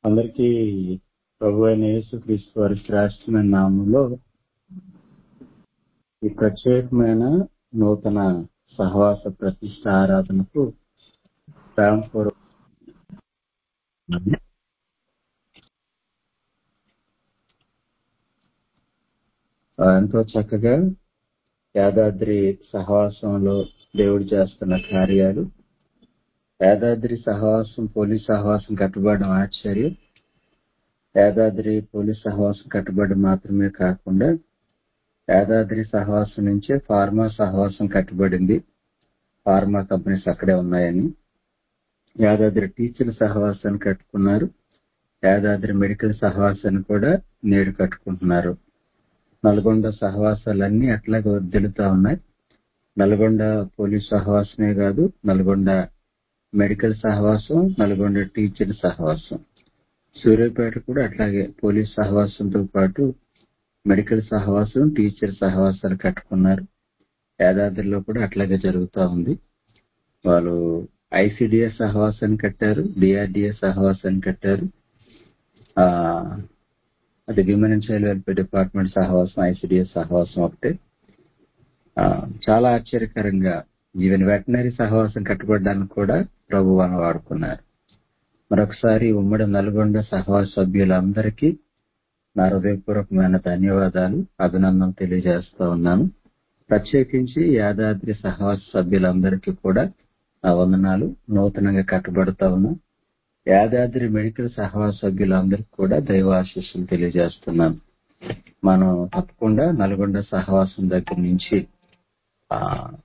అందరికీ ప్రభు అయిన యేసుక్రీస్తు వారి శ్రేష్టమైన నామంలో ఈ ప్రత్యేకమైన నూతన సహవాస ప్రతిష్ట ఆరాధనకు ప్రేమపూర్వక ఆ, ఎంతో చక్కగా యాదాద్రి సహవాసంలో దేవుడు చేస్తున్న కార్యాలు యాదాద్రి సహవాసం పోలీస్ సహవాసం కట్టుబడడం ఆశ్చర్యం యాదాద్రి పోలీస్ సహవాసం కట్టుబడి మాత్రమే కాకుండా యాదాద్రి సహవాసం నుంచే ఫార్మా సహవాసం కట్టుబడింది ఫార్మా కంపెనీస్ అక్కడే ఉన్నాయని యాదాద్రి టీచర్ల సహవాసాన్ని కట్టుకున్నారు యాదాద్రి మెడికల్ సహవాసాన్ని కూడా నేడు కట్టుకుంటున్నారు నల్గొండ సహవాసాలన్నీ అట్లాగే వర్దిలుతా ఉన్నాయి నల్గొండ పోలీస్ సహవాసమే కాదు నల్గొండ మెడికల్ సహవాసం నల్గొండ టీచర్ సహవాసం సూర్యాపేట కూడా అట్లాగే పోలీస్ సహవాసంతో పాటు మెడికల్ సహవాసం టీచర్ సహవాసాలు కట్టుకున్నారు యాదాద్రిలో కూడా అట్లాగే జరుగుతూ ఉంది వాళ్ళు ఐసిడిఎస్ సహవాసాన్ని కట్టారు డిఆర్డిఎస్ సహవాసాన్ని కట్టారు ఆ అది women and child welfare department సహవాసం ఐసిడిఎస్ సహవాసం ఒకటే ఆ, చాలా ఆశ్చర్యకరంగా ఈవెన్ వెటనరీ సహవాసం కట్టుబడడానికి కూడా ప్రభు అని వాడుకున్నారు మరొకసారి ఉమ్మడి నల్గొండ సహవాస సభ్యులందరికీ నా హృదయపూర్వకమైన ధన్యవాదాలు అభినందనలు తెలియజేస్తా ఉన్నాను ప్రత్యేకించి యాదాద్రి సహవాస సభ్యులందరికీ కూడా నా వందనాలు నూతనంగా కట్టబడుతా ఉన్నాం యాదాద్రి మెడికల్ సహవాస సభ్యులందరికీ కూడా దైవాశీస్సులు తెలియజేస్తున్నాను మనం తప్పకుండా నల్గొండ సహవాసం దగ్గర నుంచి ఆ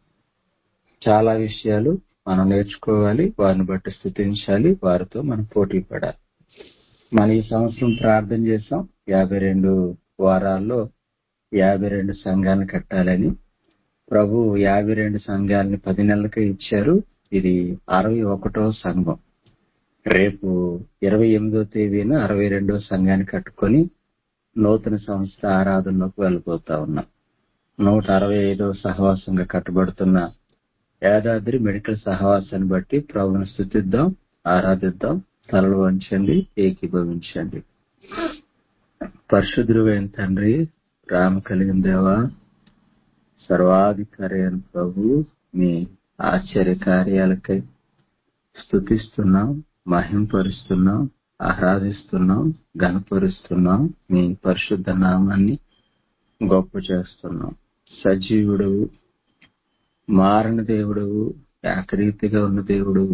చాలా విషయాలు మనం నేర్చుకోవాలి వారిని బట్టి స్థుతించాలి వారితో మనం పోటీ పడాలి మన ఈ సంవత్సరం ప్రార్థన చేసాం యాభై రెండు వారాల్లో యాభై రెండు సంఘాలను కట్టాలని ప్రభు యాభై రెండు సంఘాలని పది నెలలకే ఇచ్చారు ఇది అరవై ఒకటో సంఘం రేపు ఇరవై ఎనిమిదో తేదీన అరవై రెండో సంఘాన్ని కట్టుకొని నూతన సంవత్సర ఆరాధనలోకి వెళ్ళిపోతా ఉన్నాం నూట అరవై ఐదవ సహవాసంగా కట్టబడుతున్న యాదాద్రి మెడికల్ సహవాసాన్ని బట్టి ప్రభుని స్థుతిద్దాం ఆరాధిద్దాం తలలు వంచండి ఏకీభవించండి పరిశుద్ధుడైన తండ్రి రామ కలిగిన దేవా సర్వాధికారి అయిన ప్రభు మీ ఆశ్చర్య కార్యాలకై స్థుతిస్తున్నాం మహింపరుస్తున్నాం ఆరాధిస్తున్నాం గణపరుస్తున్నాం మీ పరిశుద్ధ నామాన్ని గొప్ప చేస్తున్నాం సజీవుడవు మారణ దేవుడవు ఏకరీతిగా ఉన్న దేవుడవు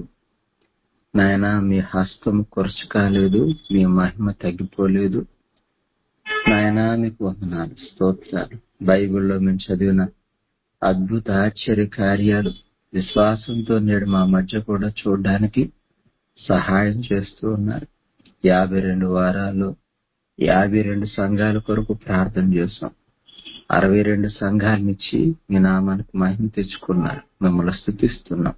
నాయన మీ హస్తం కొరచు కాలేదు మీ మహిమ తగ్గిపోలేదు నాయన మీకు వందనాలు స్తోత్రాలు బైబిల్లో మేము చదివిన అద్భుత ఆశ్చర్య కార్యాలు విశ్వాసంతో నేడు మా మధ్య కూడా చూడడానికి సహాయం చేస్తూ ఉన్నారు యాభై రెండు వారాల్లో యాభై రెండు సంఘాల కొరకు ప్రార్థన చేశాం అరవై రెండు సంఘాలనిచ్చి మీ నామానికి మహిమ తెచ్చుకున్నారు మిమ్మల్ని స్థుతిస్తున్నాం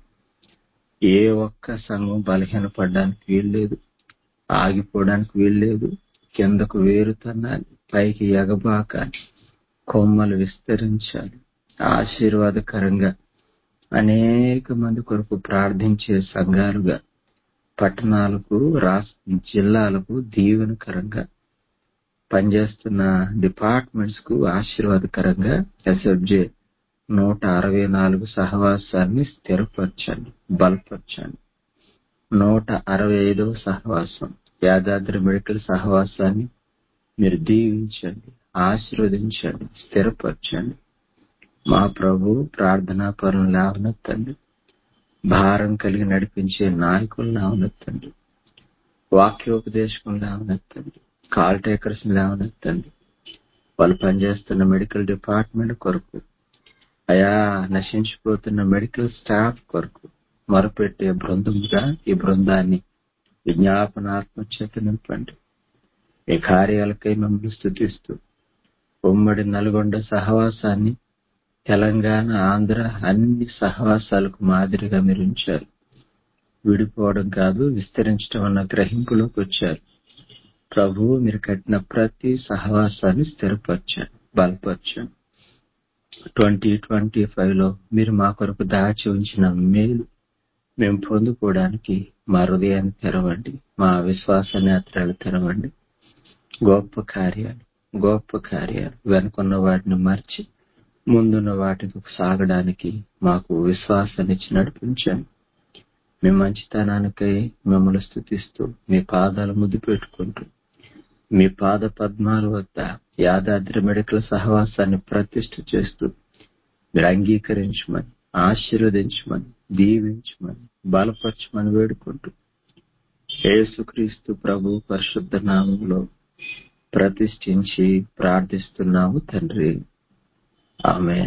ఏ ఒక్క సంఘం బలహీనపడడానికి వీల్లేదు ఆగిపోవడానికి వీల్లేదు కిందకు వేరుతన్నాలి పైకి ఎగబాకాలి కొమ్మలు విస్తరించాలి ఆశీర్వాదకరంగా అనేక మంది కొరకు ప్రార్థించే సంఘాలుగా పట్టణాలకు రాష్ట్ర జిల్లాలకు దీవెనకరంగా పనిచేస్తున్న డిపార్ట్మెంట్స్ కు ఆశీర్వాదకరంగా ఎస్ఎఫ్జే నూట అరవై నాలుగు సహవాసాన్ని స్థిరపరచండి బలపరచండి నూట అరవై ఐదవ సహవాసం యాదాద్రి మెడికల్ సహవాసాన్ని మీరు దీవించండి ఆశీర్వదించండి స్థిరపరచండి మా ప్రభు ప్రార్థనా పరులను లేవనెత్తండి భారం కలిగి నడిపించే నాయకులను లేవనెత్తండి వాక్యోపదేశకం లేవనెత్తండి కాల్ టేకర్స్ లేవనెత్తండి వాళ్ళు పనిచేస్తున్న మెడికల్ డిపార్ట్మెంట్ కొరకు అయా నశించిపోతున్న మెడికల్ స్టాఫ్ కొరకు మొరపెట్టే బృందముగా ఈ బృందాన్ని విజ్ఞాపనాత్మ చేత నింపండి ఈ కార్యాలకై మిమ్మల్ని స్థుతిస్తూ ఉమ్మడి నల్గొండ సహవాసాన్ని తెలంగాణ ఆంధ్ర అన్ని సహవాసాలకు మాదిరిగా మీరు ఉంచారు విడిపోవడం కాదు విస్తరించడం అన్న గ్రహింపులోకి వచ్చారు ప్రభువు మీరు కట్టిన ప్రతి సహవాసాన్ని స్థిరపరచండి బలపరచండి ట్వంటీ ట్వంటీ ఫైవ్ లో మీరు మా కొరకు దాచి ఉంచిన మేలు మేము పొందుకోవడానికి మా హృదయాన్ని తెరవండి మా విశ్వాస నేత్రాలు తెరవండి గొప్ప కార్యాలు గొప్ప కార్యాలు వెనుకున్న వాటిని మర్చి ముందున్న వాటికి సాగడానికి మాకు విశ్వాసాన్నిచ్చి నడిపించండి మీ మంచితనానికై మిమ్మల్ని స్థుతిస్తూ మీ పాదాలు ముద్దు పెట్టుకుంటూ మీ పాద పద్మాల వద్ద యాదాద్రి మెడికల్ సహవాసాన్ని ప్రతిష్ఠ చేస్తూ మీరు అంగీకరించమని ఆశీర్వదించమని దీవించమని బలపరచమని వేడుకుంటూ యేసుక్రీస్తు ప్రభు పరిశుద్ధ నామంలో ప్రతిష్ఠించి ప్రార్థిస్తున్నాము తండ్రి ఆమె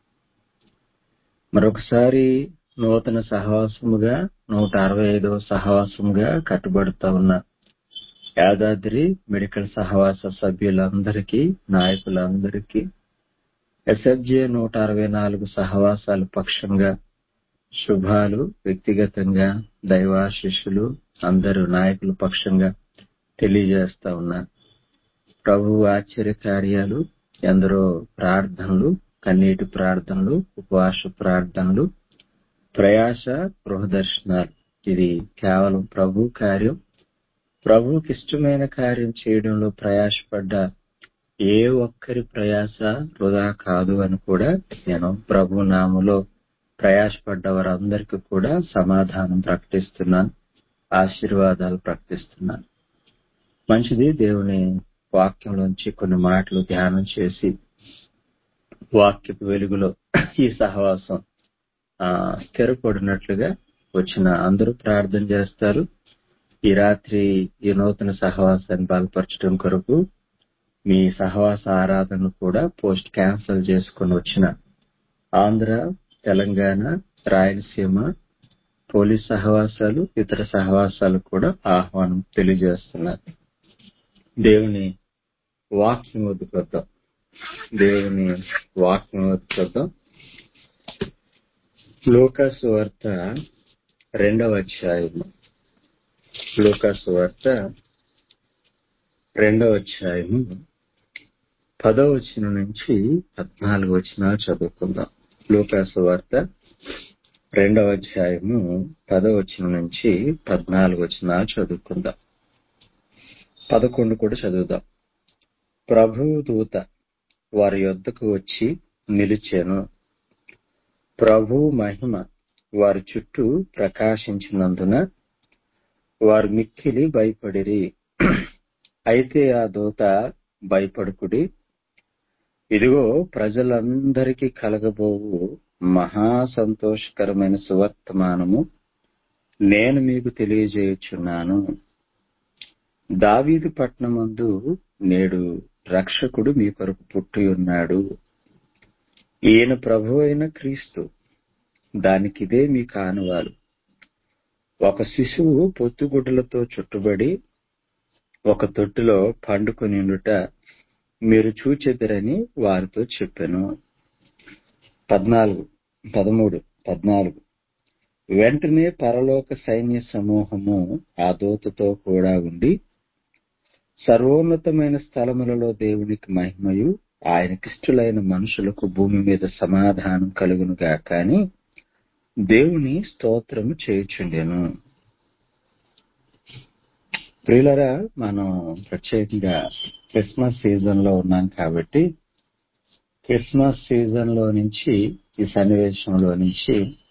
మరొకసారి నూతన సహవాసముగా నూట అరవై ఐదవ సహవాసముగా కట్టుబడుతా ఉన్న యాదాద్రి మెడికల్ సహవాస సభ్యులందరికీ నాయకులందరికీ ఎస్ఎఫ్జే నూట అరవై నాలుగు సహవాసాల పక్షంగా శుభాలు వ్యక్తిగతంగా దైవాశిష్యులు అందరూ నాయకుల పక్షంగా తెలియజేస్తా ఉన్నా ప్రభు ఆశ్చర్య కార్యాలు ఎందరో ప్రార్థనలు కన్నీటి ప్రార్థనలు ఉపవాస ప్రార్థనలు ప్రయాస గృహదర్శనాలు ఇది కేవలం ప్రభు కార్యం ప్రభువుకి ఇష్టమైన కార్యం చేయడంలో ప్రయాసపడ్డ ఏ ఒక్కరి ప్రయాస వృధా కాదు అని కూడా నేను ప్రభు నామలో ప్రయాసపడ్డ వారందరికీ కూడా సమాధానం ప్రకటిస్తున్నాను ఆశీర్వాదాలు ప్రకటిస్తున్నాను మంచిది దేవుని వాక్యంలోంచి కొన్ని మాటలు ధ్యానం చేసి వాక్యపు వెలుగులో ఈ సహవాసం ఆ స్థిరపడినట్లుగా వచ్చిన అందరూ ప్రార్థన చేస్తారు ఈ రాత్రి ఈ నూతన సహవాసాన్ని బలపరచడం కొరకు మీ సహవాస ఆరాధనను కూడా పోస్ట్ క్యాన్సిల్ చేసుకుని వచ్చిన ఆంధ్ర తెలంగాణ రాయలసీమ పోలీస్ సహవాసాలు ఇతర సహవాసాలు కూడా ఆహ్వానం తెలియజేస్తున్నారు దేవుని వాక్యం వద్దుకొద్దాం దేవుని వాక్యం వద్దుకొద్దాం లోకాసు వార్త రెండవ అధ్యాయము లోకాసు వార్త రెండవ అధ్యాయము పదో వచనం నుంచి పద్నాలుగు వచనాలు చదువుకుందాం లోకాసు వార్త రెండవ అధ్యాయము పదో వచనం నుంచి పద్నాలుగు వచనాలు చదువుకుందాం పదకొండు కూడా చదువుదాం ప్రభువు దూత వారి యొద్దకు వచ్చి నిలిచాను ప్రభు మహిమ వారి చుట్టూ ప్రకాశించినందున వారు మిక్కిలి భయపడిరి అయితే ఆ దూత భయపడుకుడి ఇదిగో ప్రజలందరికీ కలగబోవు మహా సంతోషకరమైన సువర్తమానము నేను మీకు తెలియజేయుచున్నాను దావీదు పట్నమందు నేడు రక్షకుడు మీ కొరకు పుట్టి ఉన్నాడు ఈయన ప్రభు అయిన క్రీస్తు దానికిదే మీ కానువాలు ఒక శిశువు పొత్తుగుడ్డలతో చుట్టుబడి ఒక తొట్టిలో పండుకొనిండుట మీరు చూచెదరని వారితో చెప్పాను పద్నాలుగు పదమూడు పద్నాలుగు వెంటనే పరలోక సైన్య సమూహము ఆ దూతతో కూడా ఉండి సర్వోన్నతమైన స్థలములలో దేవునికి మహిమయు ఆయనకిష్టులైన మనుషులకు భూమి మీద సమాధానం కలుగునుగా కాని దేవుని స్తోత్రము చేయుచుండెను ప్రియులరా మనం ప్రత్యేకంగా క్రిస్మస్ సీజన్ లో ఉన్నాం కాబట్టి క్రిస్మస్ సీజన్ లో నుంచి ఈ సన్నివేశంలో నుంచి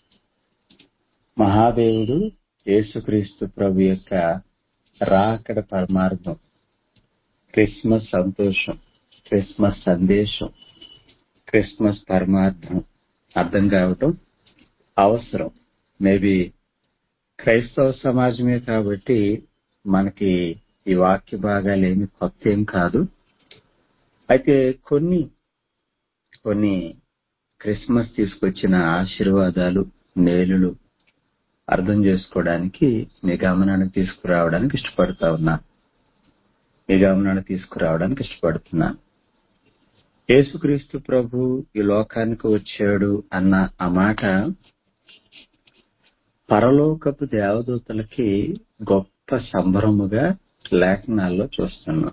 మహాదేవుడు యేసుక్రీస్తు ప్రభు యొక్క రాకడ పరమార్థం క్రిస్మస్ సంతోషం క్రిస్మస్ సందేశం క్రిస్మస్ పరమార్థం అర్థం కావటం అవసరం మేబీ క్రైస్తవ సమాజమే కాబట్టి మనకి ఈ వాక్య భాగాలు ఏమి కొత్త ఏం కాదు అయితే కొన్ని కొన్ని క్రిస్మస్ తీసుకొచ్చిన ఆశీర్వాదాలు మేలులు అర్థం చేసుకోవడానికి మీ గమనాన్ని తీసుకురావడానికి ఇష్టపడతా ఉన్నా మీ గమనాన్ని తీసుకురావడానికి ఇష్టపడుతున్నా యేసుక్రీస్తు ప్రభు ఈ లోకానికి వచ్చాడు అన్న ఆ మాట పరలోకపు దేవదూతలకి గొప్ప సంబరముగా లేఖనాల్లో చూస్తున్నాం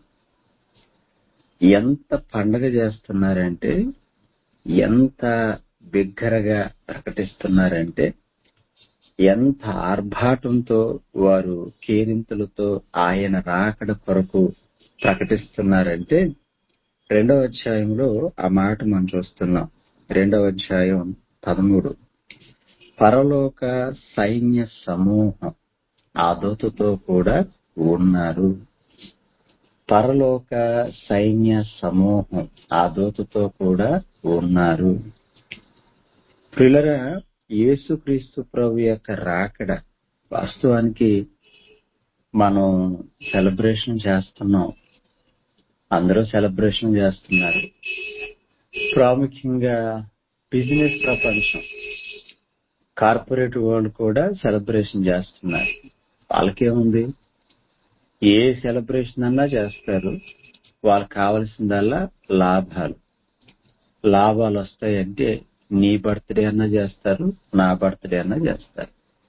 ఎంత పండగ చేస్తున్నారంటే ఎంత బిగ్గరగా ప్రకటిస్తున్నారంటే ఎంత ఆర్భాటంతో వారు కేరింతలతో ఆయన రాకడ కొరకు ప్రకటిస్తున్నారంటే రెండవ అధ్యాయంలో ఆ మాట మనం చూస్తున్నాం రెండవ అధ్యాయం పదమూడు పరలోక సైన్య సమూహం ఆ దూతతో కూడా ఉన్నారు పరలోక సైన్య సమూహం ఆ దూతతో కూడా ఉన్నారు ప్రిలరా యేసుక్రీస్తు ప్రభు యొక్క రాకడ వాస్తవానికి మనం సెలబ్రేషన్ చేస్తున్నాం అందరూ సెలబ్రేషన్ చేస్తున్నారు ప్రాముఖ్యంగా బిజినెస్ ప్రపంచం కార్పొరేట్ వరల్డ్ కూడా సెలబ్రేషన్ చేస్తున్నారు వాళ్ళకేముంది ఏ సెలబ్రేషన్ అన్నా చేస్తారు వాళ్ళకి కావలసిందల్లా లాభాలు లాభాలు వస్తాయంటే నీ బర్త్డే అన్నా చేస్తారు నా బర్త్డే అన్నా చేస్తారు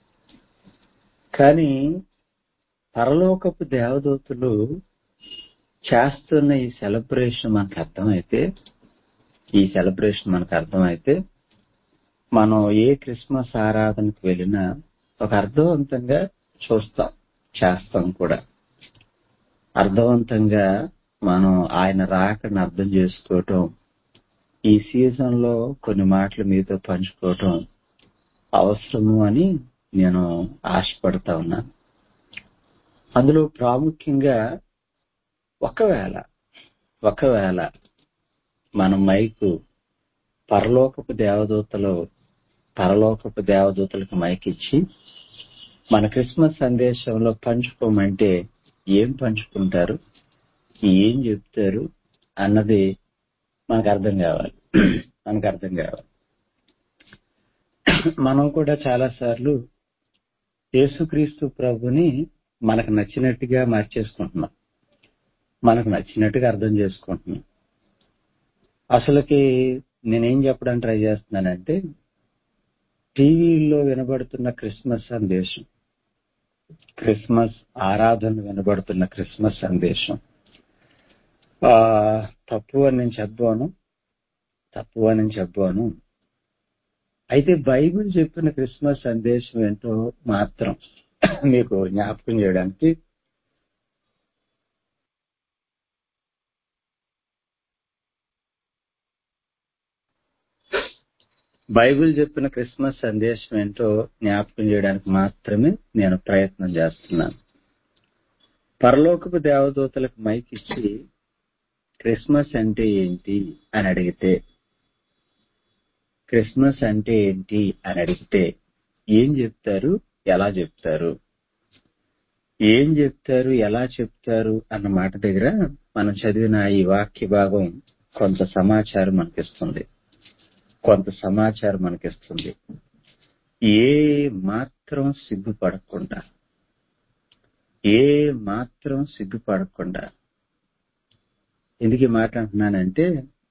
కానీ పరలోకపు దేవదూతలు చేస్తున్న ఈ సెలబ్రేషన్ మనకు అర్థమైతే ఈ సెలబ్రేషన్ మనకు అర్థమైతే మనం ఏ క్రిస్మస్ ఆరాధనకు వెళ్ళినా ఒక అర్థవంతంగా చూస్తాం చేస్తాం కూడా అర్థవంతంగా మనం ఆయన రాకని అర్థం చేసుకోవటం ఈ సీజన్ లో కొన్ని మాటలు మీతో పంచుకోవటం అవసరము అని నేను ఆశపడతా ఉన్నాను అందులో ప్రాముఖ్యంగా ఒకవేళ ఒకవేళ మన మైకు పరలోకపు దేవదూతలు పరలోకపు దేవదూతలకు మైక్ ఇచ్చి మన క్రిస్మస్ సందేశంలో పంచుకోమంటే ఏం పంచుకుంటారు ఏం చెప్తారు అన్నది మనకు అర్థం కావాలి మనకు అర్థం కావాలి మనం కూడా చాలా సార్లు యేసుక్రీస్తు ప్రభుని మనకు నచ్చినట్టుగా మార్చేసుకుంటున్నాం మనకు నచ్చినట్టుగా అర్థం చేసుకుంటున్నాం అసలుకి నేనేం చెప్పడానికి ట్రై చేస్తున్నానంటే టీవీలో వినబడుతున్న క్రిస్మస్ సందేశం క్రిస్మస్ ఆరాధన వినబడుతున్న క్రిస్మస్ సందేశం ఆ తప్పు అని నేను చెప్పాను తప్పు అని నేను చెప్పాను అయితే బైబిల్ చెప్పిన క్రిస్మస్ సందేశం ఏంటో మాత్రం మీకు జ్ఞాపకం చేయడానికి బైబిల్ చెప్పిన క్రిస్మస్ సందేశం ఏంటో జ్ఞాపకం చేయడానికి మాత్రమే నేను ప్రయత్నం చేస్తున్నాను పరలోకపు దేవదూతలకు మైక్ ఇచ్చి క్రిస్మస్ అంటే ఏంటి అని అడిగితే క్రిస్మస్ అంటే ఏంటి అని అడిగితే ఏం చెప్తారు ఎలా చెప్తారు ఏం చెప్తారు ఎలా చెప్తారు అన్న మాట దగ్గర మనం చదివిన ఈ వాక్య భాగం కొంత సమాచారం మనకిస్తుంది కొంత సమాచారం మనకిస్తుంది ఏ మాత్రం సిగ్గుపడకుండా ఏ మాత్రం సిగ్గుపడకుండా ఎందుకు ఈ మాట అంటున్నానంటే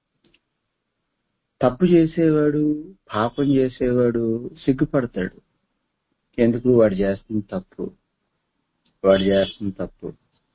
తప్పు చేసేవాడు పాపం చేసేవాడు సిగ్గుపడతాడు ఎందుకు వాడు చేస్తుంది తప్పు వాడు చేస్తుంది తప్పు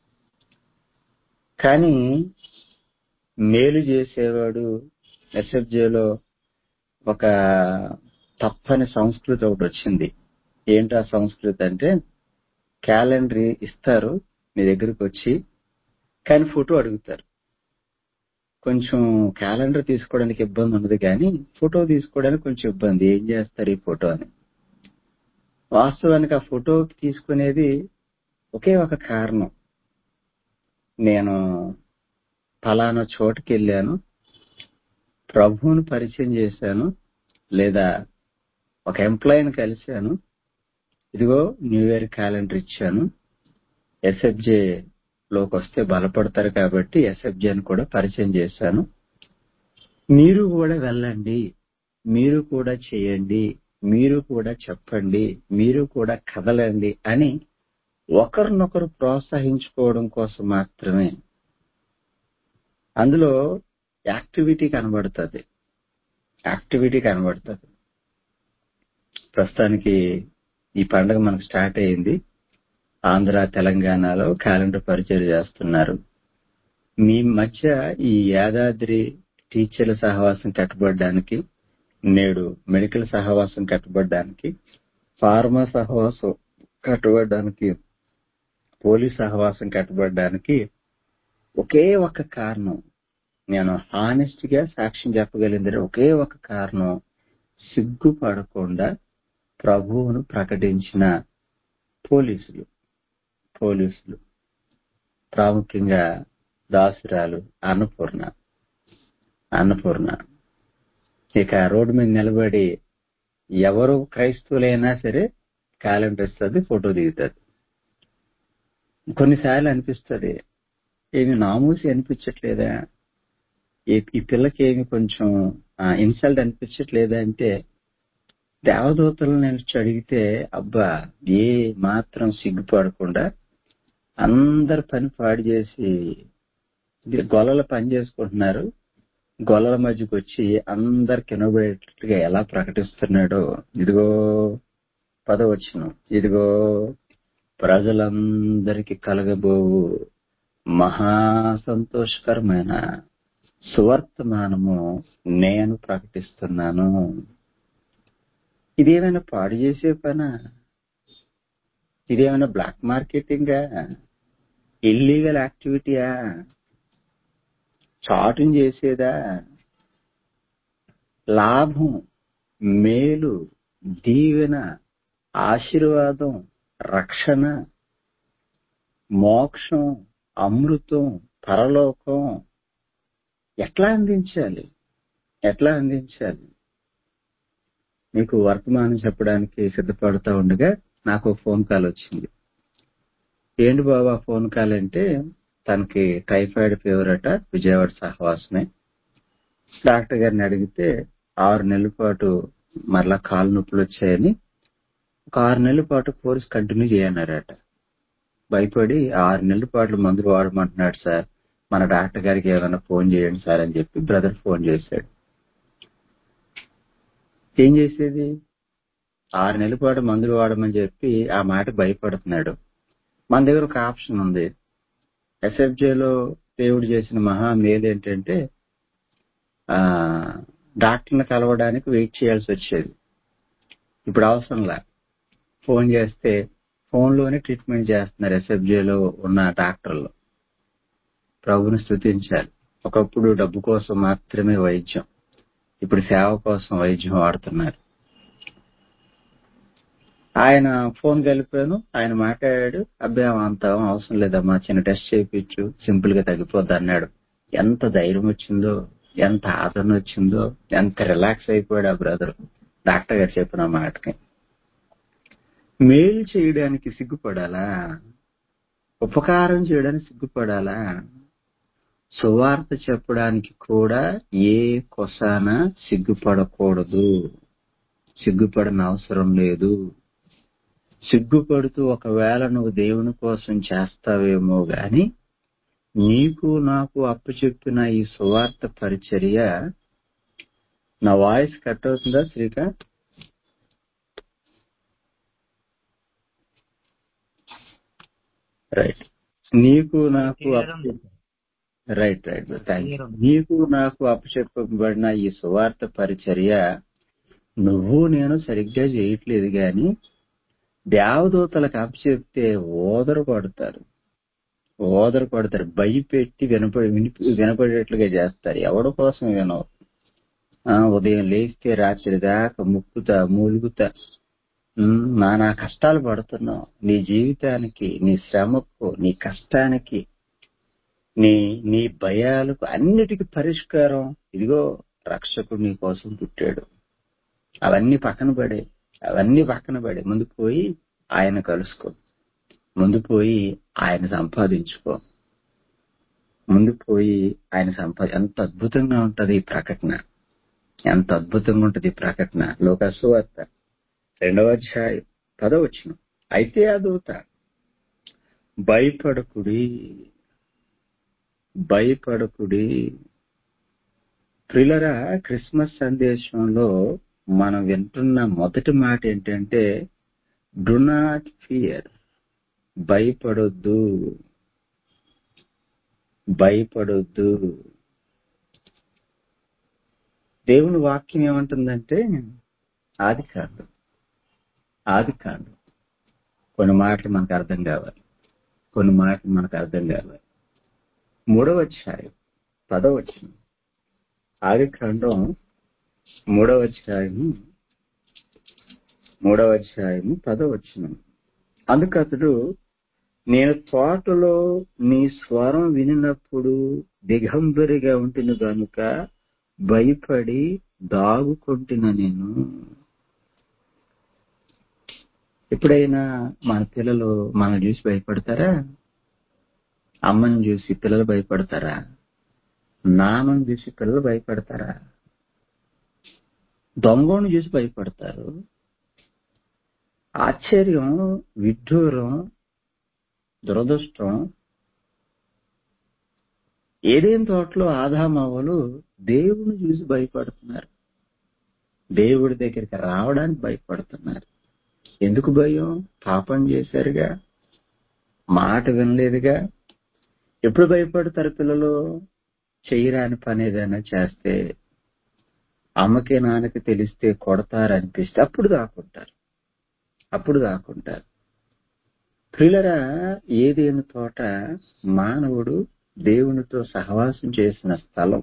కానీ మేలు చేసేవాడు ఎస్ఎఫ్జేలో ఒక తప్పని సంస్కృతి ఒకటి వచ్చింది ఏంటా సంస్కృతి అంటే క్యాలెండర్ ఇస్తారు మీ దగ్గరికి వచ్చి కానీ ఫోటో అడుగుతారు కొంచెం క్యాలెండర్ తీసుకోవడానికి ఇబ్బంది ఉండదు కానీ ఫోటో తీసుకోవడానికి కొంచెం ఇబ్బంది ఏం చేస్తారు ఈ ఫోటో అని వాస్తవానికి ఆ ఫోటో తీసుకునేది ఒకే ఒక కారణం నేను ఫలానా చోటుకి వెళ్ళాను ప్రభువును పరిచయం చేశాను లేదా ఒక ఎంప్లాయీని కలిశాను ఇదిగో న్యూ ఇయర్ క్యాలెండర్ ఇచ్చాను ఎస్ఎఫ్జే లోకి వస్తే బలపడతారు కాబట్టి ఎస్ఎఫ్జేని కూడా పరిచయం చేశాను మీరు కూడా వెళ్ళండి మీరు కూడా చేయండి మీరు కూడా చెప్పండి మీరు కూడా కదలండి అని ఒకరినొకరు ప్రోత్సహించుకోవడం కోసం మాత్రమే అందులో యాక్టివిటీ కనబడుతుంది యాక్టివిటీ కనబడుతుంది ప్రస్తుతానికి ఈ పండుగ మనకు స్టార్ట్ అయింది ఆంధ్ర తెలంగాణలో క్యాలెండర్ పరిచయం చేస్తున్నారు మీ మధ్య ఈ యాదాద్రి టీచర్ల సహవాసం కట్టబడడానికి నేడు మెడికల్ సహవాసం కట్టబడడానికి ఫార్మా సహవాసం కట్టబడడానికి పోలీస్ సహవాసం కట్టబడడానికి ఒకే ఒక కారణం నేను హానెస్ట్ గా సాక్ష్యం చెప్పగలిగింది ఒకే ఒక కారణం సిగ్గుపడకుండా ప్రభువును ప్రకటించిన పోలీసులు పోలీసులు ప్రాముఖ్యంగా దాసురాలు అన్నపూర్ణ అన్నపూర్ణ ఇక రోడ్డు మీద నిలబడి ఎవరు క్రైస్తవులైనా సరే క్యాలెండర్ ఇస్తుంది ఫోటో దిగుతుంది కొన్నిసార్లు అనిపిస్తుంది ఏమి నామూసి అనిపించట్లేదా ఈ- ఈ పిల్లకి ఏమి కొంచెం ఇన్సల్ట్ అనిపించట్లేదా అంటే దేవదూతలు నేను అడిగితే అబ్బా ఏ మాత్రం సిగ్గుపడకుండా అందరు పని పాడు చేసి ఇది గొల్లల పని చేసుకుంటున్నారు గొల్లల మధ్యకి వచ్చి అందరు కినబడేటట్టుగా ఎలా ప్రకటిస్తున్నాడో ఇదిగో పదవచ్చును ఇదిగో ప్రజలందరికీ కలగబోవు మహా సంతోషకరమైన సువర్తమానము నేను ప్రకటిస్తున్నాను ఇదేమైనా పాడు చేసే పనా ఇదేమైనా బ్లాక్ మార్కెటింగా ఇల్లీగల్ యాక్టివిటీయా చాటుని చేసేదా లాభం మేలు దీవెన ఆశీర్వాదం రక్షణ మోక్షం అమృతం పరలోకం ఎట్లా అందించాలి ఎట్లా అందించాలి మీకు వర్తమానం చెప్పడానికి సిద్ధపడుతూ ఉండగా నాకు ఒక ఫోన్ కాల్ వచ్చింది ఏంటి బాబా ఫోన్ కాల్ అంటే తనకి టైఫాయిడ్ ఫీవర్ అట విజయవాడ సహవాసమే డాక్టర్ గారిని అడిగితే ఆరు నెలల పాటు మరలా కాలు నొప్పులు వచ్చాయని ఒక ఆరు నెలల పాటు కోర్స్ కంటిన్యూ చేయన్నారట భయపడి ఆరు నెలల పాటు మందులు వాడమంటున్నాడు సార్ మన డాక్టర్ గారికి ఏమైనా ఫోన్ చేయండి సార్ అని చెప్పి బ్రదర్ ఫోన్ చేశాడు ఏం చేసేది ఆరు నెలల పాటు మందులు వాడమని చెప్పి ఆ మాట భయపడుతున్నాడు మన దగ్గర ఒక ఆప్షన్ ఉంది ఎస్ఎఫ్జేలో దేవుడు చేసిన మహా మేలు ఏంటంటే ఆ డాక్టర్ని కలవడానికి వెయిట్ చేయాల్సి వచ్చేది ఇప్పుడు అవసరంలా ఫోన్ చేస్తే ఫోన్లోనే ట్రీట్మెంట్ చేస్తున్నారు ఎస్ఎఫ్జేలో ఉన్న డాక్టర్లు ప్రభుని స్థుతించాలి ఒకప్పుడు డబ్బు కోసం మాత్రమే వైద్యం ఇప్పుడు సేవ కోసం వైద్యం వాడుతున్నారు ఆయన ఫోన్ కలిపాను ఆయన మాట్లాడాడు అబ్బాయి అంత అవసరం లేదమ్మా చిన్న టెస్ట్ చేయించు సింపుల్ గా తగ్గిపోద్ది అన్నాడు ఎంత ధైర్యం వచ్చిందో ఎంత ఆదరణ వచ్చిందో ఎంత రిలాక్స్ అయిపోయాడు ఆ బ్రదర్ డాక్టర్ గారు చెప్పిన మాటకి మేలు చేయడానికి సిగ్గుపడాలా ఉపకారం చేయడానికి సిగ్గుపడాలా సువార్త చెప్పడానికి కూడా ఏ కొసాన సిగ్గుపడకూడదు సిగ్గుపడని అవసరం లేదు సిగ్గుపడుతూ ఒకవేళ నువ్వు దేవుని కోసం చేస్తావేమో గాని నీకు నాకు అప్పచెప్పిన ఈ సువార్త పరిచర్య నా వాయిస్ కట్ అవుతుందా శ్రీకాంత్ రైట్ నీకు నాకు అప్పచెప్ రైట్ రైట్ థ్యాంక్ యూ నీకు నాకు అప్పచెప్పబడిన ఈ సువార్త పరిచర్య నువ్వు నేను సరిగ్గా చేయట్లేదు గాని దేవదూతలకు అప్పచెప్తే ఓదరు పడతారు ఓదరు పడతారు భయపెట్టి వినపడి వినిపి- వినపడేట్లుగా చేస్తారు ఎవడి కోసం వినవు ఆ, ఉదయం లేస్తే రాత్రి దాకా ముక్కుతా మూలుగుతా ఉమ్, నానా కష్టాలు పడుతున్నావు నీ జీవితానికి నీ శ్రమకు నీ కష్టానికి నీ నీ భయాలకు అన్నిటికీ పరిష్కారం ఇదిగో రక్షకుడు నీ కోసం పుట్టాడు అవన్నీ పక్కన పడే అవన్నీ పక్కన పడే ముందు పోయి ఆయన కలుసుకో ముందు పోయి ఆయన సంపాదించుకో ముందు పోయి ఆయన సంపా ఎంత అద్భుతంగా ఉంటది ఈ ప్రకటన ఎంత అద్భుతంగా ఉంటది ఈ ప్రకటన లోకసువార్త రెండవ అధ్యాయం పదవచ్చును అయితే ఆ దూత భయపడకుడి భయపడకుడి ప్రిలరా క్రిస్మస్ సందేశంలో మనం వింటున్న మొదటి మాట ఏంటంటే డు నాట్ ఫియర్ భయపడొద్దు భయపడొద్దు దేవుని వాక్యం ఏమంటుందంటే ఆది కాదు ఆది కాండం కొన్ని మాటలు మనకు అర్థం కావాలి కొన్ని మాటలు మనకు అర్థం కావాలి మూడవ అధ్యాయం పదవ వచనం ఆది కాండం మూడవ అధ్యాయము మూడవ అధ్యాయము పదవ వచనం అందుకు అతడు నేను తోటలో నీ స్వరం వినినప్పుడు దిగంబరిగా ఉంటుంది గనుక భయపడి దాగుకుంటున్న నేను ఎప్పుడైనా మన పిల్లలు మనం చూసి భయపడతారా అమ్మని చూసి పిల్లలు భయపడతారా నాన్నని చూసి పిల్లలు భయపడతారా దొంగను చూసి భయపడతారు ఆశ్చర్యం విడ్డూరం దురదృష్టం ఏదేం తోటలో ఆదామవ్వలు దేవుని చూసి భయపడుతున్నారు దేవుడి దగ్గరికి రావడానికి భయపడుతున్నారు ఎందుకు భయం పాపం చేశారుగా మాట వినలేదుగా ఎప్పుడు భయపడతారు పిల్లలు చెయ్యరాని పని ఏదైనా చేస్తే అమ్మకి నాన్నకి తెలిస్తే కొడతారనిపిస్తే అప్పుడు దాక్కుంటారు అప్పుడు దాక్కుంటారు పిల్లరా ఏదేని తోట మానవుడు దేవునితో సహవాసం చేసిన స్థలం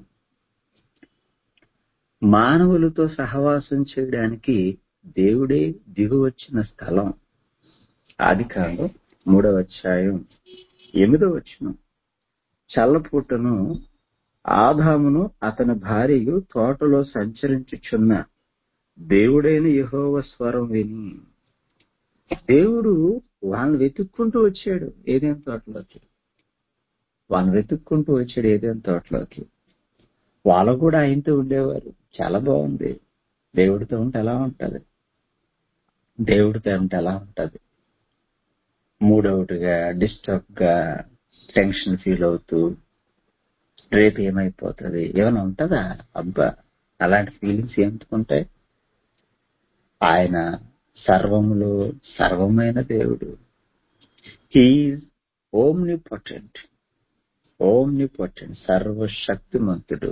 మానవులతో సహవాసం చేయడానికి దేవుడే దిగువచ్చిన స్థలం ఆది కాలం మూడవ అధ్యాయం ఎనిమిదవ వచ్చిన చల్లపూటను ఆదామును అతని భార్యయు తోటలో సంచరించుచున్న దేవుడైన యహోవ స్వరం విని దేవుడు వాళ్ళని వెతుక్కుంటూ వచ్చాడు ఏదేం తోటలోకి వాళ్ళని వెతుక్కుంటూ వచ్చాడు ఏదేం తోటలోకి వాళ్ళు కూడా ఆయనతో ఉండేవారు చాలా బాగుంది దేవుడితో ఉంటే ఎలా ఉంటది దేవుడితో ఉంటే ఎలా ఉంటది మూడవటిగా డిస్టర్బ్ గా టెన్షన్ ఫీల్ అవుతూ రేపు ఏమైపోతుంది ఏమైనా ఉంటదా అబ్బా అలాంటి ఫీలింగ్స్ ఎందుకుంటాయి ఆయన సర్వములో సర్వమైన దేవుడు he is omnipotent omnipotent సర్వశక్తిమంతుడు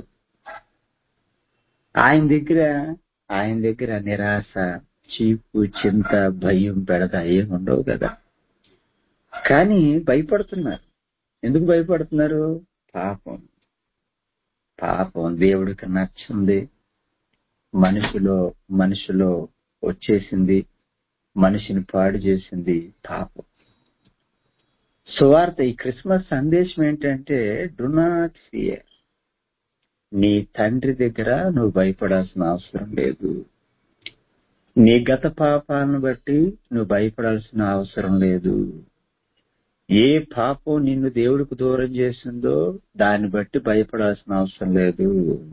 ఆయన దగ్గర ఆయన దగ్గర నిరాశ చీపు చింత భయం పెడత ఏం ఉండవు కదా కానీ భయపడుతున్నారు ఎందుకు భయపడుతున్నారు పాపం పాపం దేవుడికి నచ్చింది మనిషిలో మనిషిలో వచ్చేసింది మనిషిని పాడు చేసింది పాపం సువార్త ఈ క్రిస్మస్ సందేశం ఏంటంటే డు నాట్ ఫియర్ నీ తండ్రి దగ్గర నువ్వు భయపడాల్సిన అవసరం లేదు నీ గత పాపాలను బట్టి నువ్వు భయపడాల్సిన అవసరం లేదు ఏ పాపం నిన్ను దేవుడికి దూరం చేసిందో దాన్ని బట్టి భయపడాల్సిన అవసరం లేదు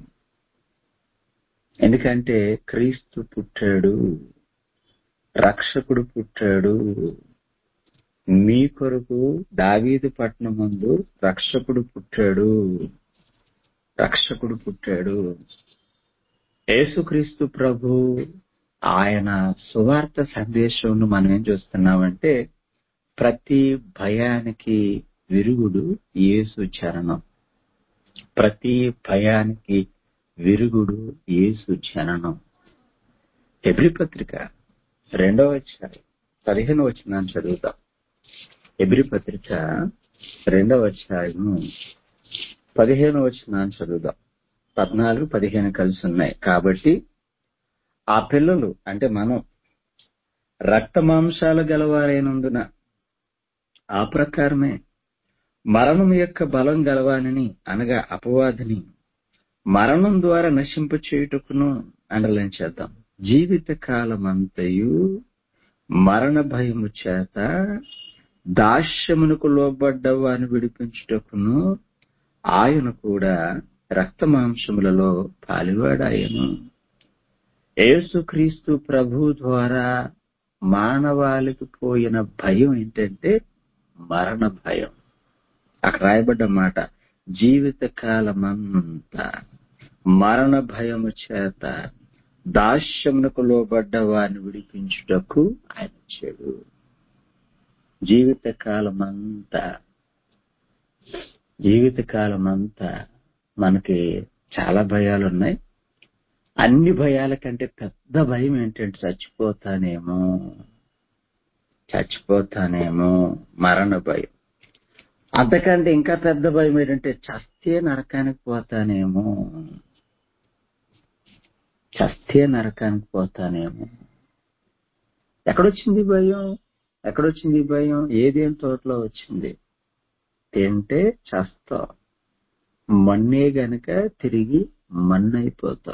ఎందుకంటే క్రీస్తు పుట్టాడు రక్షకుడు పుట్టాడు మీ కొరకు దావీదు పట్నం ముందు రక్షకుడు పుట్టాడు రక్షకుడు పుట్టాడు యేసుక్రీస్తు ప్రభు ఆయన సువార్త సందేశంను మనం ఏం చూస్తున్నామంటే ప్రతి భయానికి విరుగుడు యేసు చరణం ప్రతి భయానికి విరుగుడు యేసు జననం ఎబ్రి పత్రిక రెండవ అధ్యాయం పదిహేను వచ్చిన చదువుతాం ఎబ్రి పత్రిక రెండవ అధ్యాయము పదిహేను వచ్చిన చదువుదాం పద్నాలుగు పదిహేను కలిసి ఉన్నాయి కాబట్టి ఆ పిల్లలు అంటే మనం రక్త మాంసాలు గలవారైనందున ఆ ప్రకారమే మరణం యొక్క బలం గలవానిని అనగా అపవాదిని మరణం ద్వారా నశింప చేయుటకును అండర్లైన్ చేద్దాం జీవిత కాలమంతయు మరణ భయము చేత దాస్యమునకు లోబడ్డ వారిని విడిపించుటకును ఆయన కూడా రక్త మాంసములలో పాలివాడాయను యేసుక్రీస్తు ప్రభు ద్వారా మానవాళికి పోయిన భయం ఏంటంటే మరణ భయం అక్కడ రాయబడ్డ మాట జీవిత కాలమంతా మరణ భయము చేత దాస్యమునకు లోబడ్డ వారిని విడిపించుటకు ఆయన వచ్చాడు జీవిత కాలమంతా జీవిత కాలమంతా మనకి చాలా భయాలు ఉన్నాయి అన్ని భయాల కంటే పెద్ద భయం ఏంటంటే చచ్చిపోతానేమో చచ్చిపోతానేమో మరణ భయం అంతకంటే ఇంకా పెద్ద భయం ఏంటంటే చస్తే నరకానికి పోతానేమో చస్తే నరకానికి పోతానేమో ఎక్కడొచ్చింది ఈ భయం ఎక్కడొచ్చింది ఈ భయం ఏదేం తోటలో వచ్చింది తింటే చస్తావు మన్నే గనక తిరిగి మన్నైపోతా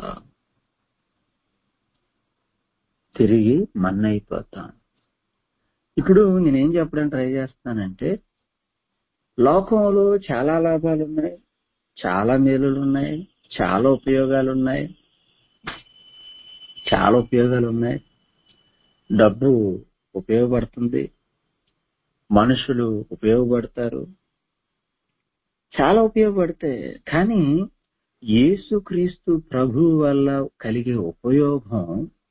తిరిగి మన్నైపోతా ఇప్పుడు నేనేం చెప్పడానికి ట్రై చేస్తానంటే లోకంలో చాలా లాభాలు ఉన్నాయి చాలా మేలులు ఉన్నాయి చాలా ఉపయోగాలు ఉన్నాయి చాలా ఉపయోగాలు ఉన్నాయి డబ్బు ఉపయోగపడుతుంది మనుషులు ఉపయోగపడతారు చాలా ఉపయోగపడతాయి కానీ యేసుక్రీస్తు ప్రభు వల్ల కలిగే ఉపయోగం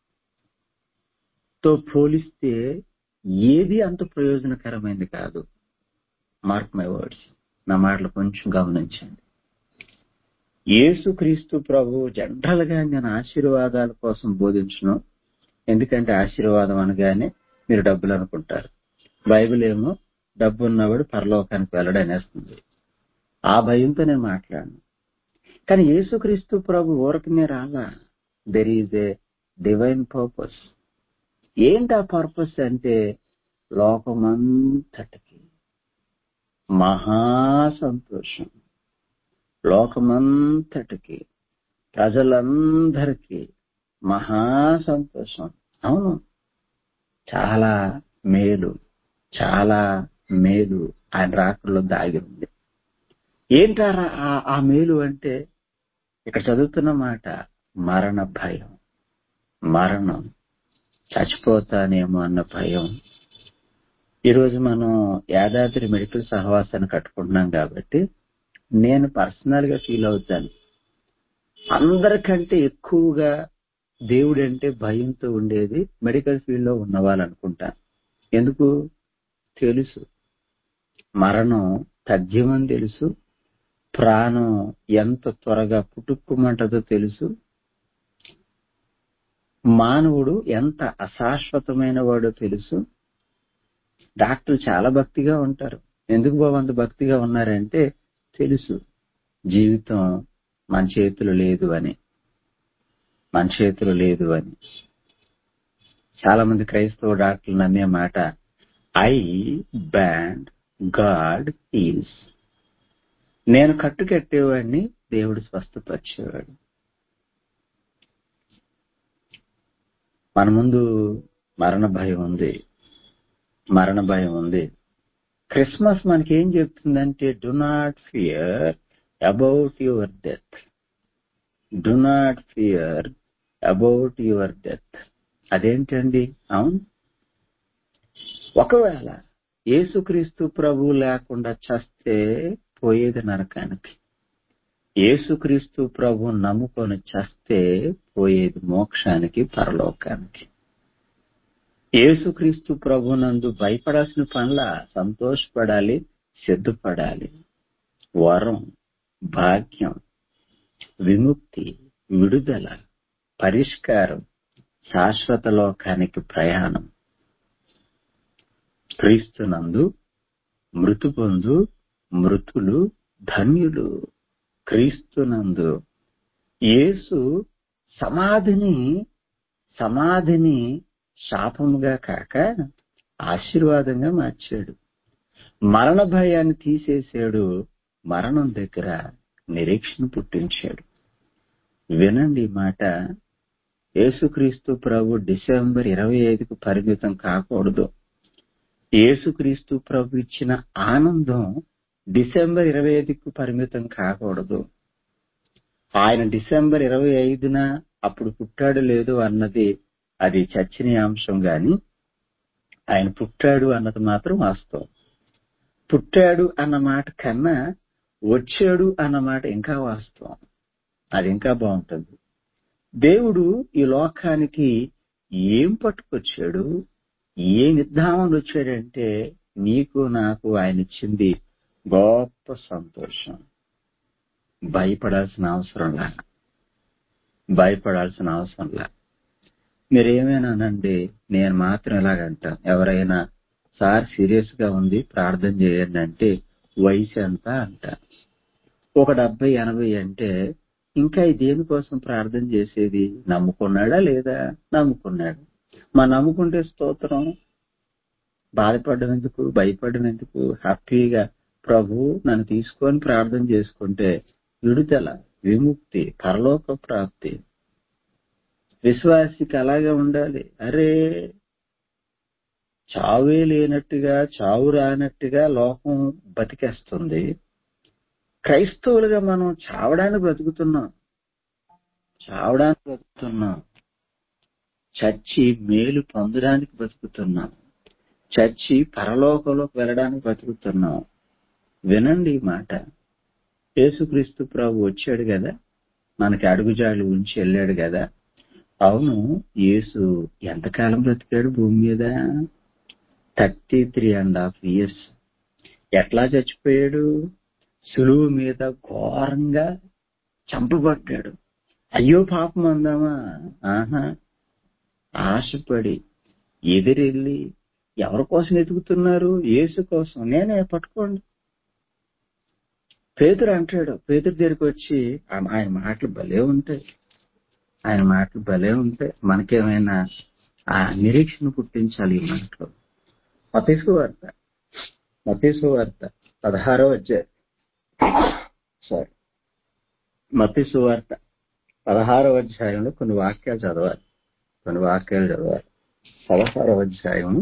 తో పోలిస్తే ఏది అంత ప్రయోజనకరమైనది కాదు మార్క్ మై వర్డ్స్ నా మాటలు కొంచెం గమనించండి యేసుక్రీస్తు ప్రభు జనరల్ గా నేను ఆశీర్వాదాల కోసం బోధించను ఎందుకంటే ఆశీర్వాదం అనగానే మీరు డబ్బులు అనుకుంటారు బైబిల్ ఏమో డబ్బు ఉన్నవాడు పరలోకానికి వెళ్ళడనేస్తుంది ఆ భయంతో నేను మాట్లాడను కానీ యేసుక్రీస్తు ప్రభు ఊరకనే రాలా there is a divine purpose ఏంటి ఆ పర్పస్ అంటే లోకమంతటికి మహా సంతోషం లోకమంతటికి ప్రజలందరికీ మహా సంతోషం అవును చాలా మేలు చాలా మేలు ఆయన రాకల్లో దాగి ఉంది ఏంటారా ఆ- ఆ మేలు అంటే ఇక్కడ చదువుతున్న మాట మరణ భయం మరణం చచ్చిపోతానేమో అన్న భయం ఈరోజు మనం యాదాద్రి మెడికల్ సహవాసాన్ని కట్టుకుంటున్నాం కాబట్టి నేను పర్సనల్ గా ఫీల్ అవుతాను అందరికంటే ఎక్కువగా దేవుడు అంటే భయంతో ఉండేది మెడికల్ ఫీల్డ్ లో ఉన్నవాళ్ళు అనుకుంటా ఎందుకు తెలుసు మరణం తథ్యమని తెలుసు ప్రాణం ఎంత త్వరగా పుట్టుక్కుమంటదో తెలుసు మానవుడు ఎంత అశాశ్వతమైన వాడో తెలుసు డాక్టర్లు చాలా భక్తిగా ఉంటారు ఎందుకు బాబు అంత భక్తిగా ఉన్నారంటే తెలుసు జీవితం మన చేతులు లేదు అని మన చేతులు లేదు అని చాలా మంది క్రైస్తవ డాక్టర్లు నమ్మే మాట ఐ బ్యాండ్ గాడ్ హీల్స్ నేను కట్టు కట్టేవాడిని దేవుడు స్వస్థపరిచేవాడు మన ముందు మరణ భయం ఉంది మరణ భయం ఉంది క్రిస్మస్ మనకి ఏం చెప్తుందంటే do not fear about your death do not fear about your death అదేంటండి అవును ఒకవేళ యేసుక్రీస్తు ప్రభు లేకుండా చస్తే పోయేది నరకానికి యేసుక్రీస్తు ప్రభు నమ్ముకొని చస్తే పోయేది మోక్షానికి పరలోకానికి యేసుక్రీస్తు ప్రభునందు భయపడాల్సిన పనుల సంతోషపడాలి సిద్ధపడాలి వరం భాగ్యం విముక్తి విడుదల పరిష్కారం శాశ్వత లోకానికి ప్రయాణం క్రీస్తునందు మృతు పొందు మృతులు ధన్యులు క్రీస్తునందు యేసు సమాధిని సమాధిని శాపముగా కాక ఆశీర్వాదంగా మార్చాడు మరణ భయాన్ని తీసేసాడు మరణం దగ్గర నిరీక్షణ పుట్టించాడు వినండి ఈ మాట యేసుక్రీస్తు ప్రభు డిసెంబర్ ఇరవై ఐదుకు పరిమితం కాకూడదు యేసుక్రీస్తు ప్రభు ఇచ్చిన ఆనందం డిసెంబర్ ఇరవై ఐదుకు పరిమితం కాకూడదు ఆయన డిసెంబర్ ఇరవై ఐదున అప్పుడు పుట్టాడు లేదు అన్నది అది చర్చనీయాంశం గాని ఆయన పుట్టాడు అన్నది మాత్రం వాస్తవం పుట్టాడు అన్న మాట కన్నా వచ్చాడు అన్న మాట ఇంకా వాస్తవం అది ఇంకా బాగుంటుంది దేవుడు ఈ లోకానికి ఏం పట్టుకొచ్చాడు ఏ నిర్ధారణ వచ్చాడంటే నీకు నాకు ఆయన ఇచ్చింది గొప్ప సంతోషం భయపడాల్సిన అవసరంలా భయపడాల్సిన అవసరంలా మీరేమైనా అనండి నేను మాత్రం ఎలాగంటాను ఎవరైనా సార్ సీరియస్ గా ఉంది ప్రార్థన చేయండి అంటే వయసు ఎంత అంట ఒక డెబ్బై ఎనభై అంటే ఇంకా ఈ దేనికోసం ప్రార్థన చేసేది నమ్ముకున్నాడా లేదా నమ్ముకున్నాడు మా నమ్ముకుంటే స్తోత్రం బాధపడడం ఎందుకు భయపడడం ఎందుకు హ్యాపీగా ప్రభు నన్ను తీసుకొని ప్రార్థన చేసుకుంటే విడుదల విముక్తి పరలోక ప్రాప్తి విశ్వాసికి అలాగే ఉండాలి అరే చావే లేనట్టుగా చావు రానట్టుగా లోకం బతికేస్తుంది క్రైస్తవులుగా మనం చావడానికి బ్రతుకుతున్నాం చావడానికి బ్రతుకుతున్నాం చచ్చి మేలు పొందడానికి బ్రతుకుతున్నాం చచ్చి పరలోకంలోకి వెళ్ళడానికి బ్రతుకుతున్నాం వినండి ఈ మాట యేసుక్రీస్తు ప్రభు వచ్చాడు కదా మనకి అడుగుజాలు ఉంచి వెళ్ళాడు కదా అవును యేసు ఎంతకాలం బ్రతికాడు భూమి మీద thirty three and half years ఎట్లా చచ్చిపోయాడు సులువు మీద ఘోరంగా చంపబడ్డాడు అయ్యో పాపం అందామా ఆహా ఆశపడి ఎదిరెళ్ళి ఎవరి కోసం ఎదుగుతున్నారు యేసు కోసం నేనే పట్టుకోండి పేదరు అంటాడు పేదరు దగ్గరికి వచ్చి ఆ- ఆయన మాటలు భలే ఉంటాయి ఆయన మాటలు భలే ఉంటాయి మనకేమైనా ఆ నిరీక్షణ పుట్టించాలి ఈ మాటలు మతీసు వార్త మతీసు వార్త పదహారో అధ్యాయం సారీ మతీసు వార్త పదహారో అధ్యాయంలో కొన్ని వాక్యాలు చదవాలి కొన్ని వాక్యాలు చదవాలి పదహారో అధ్యాయము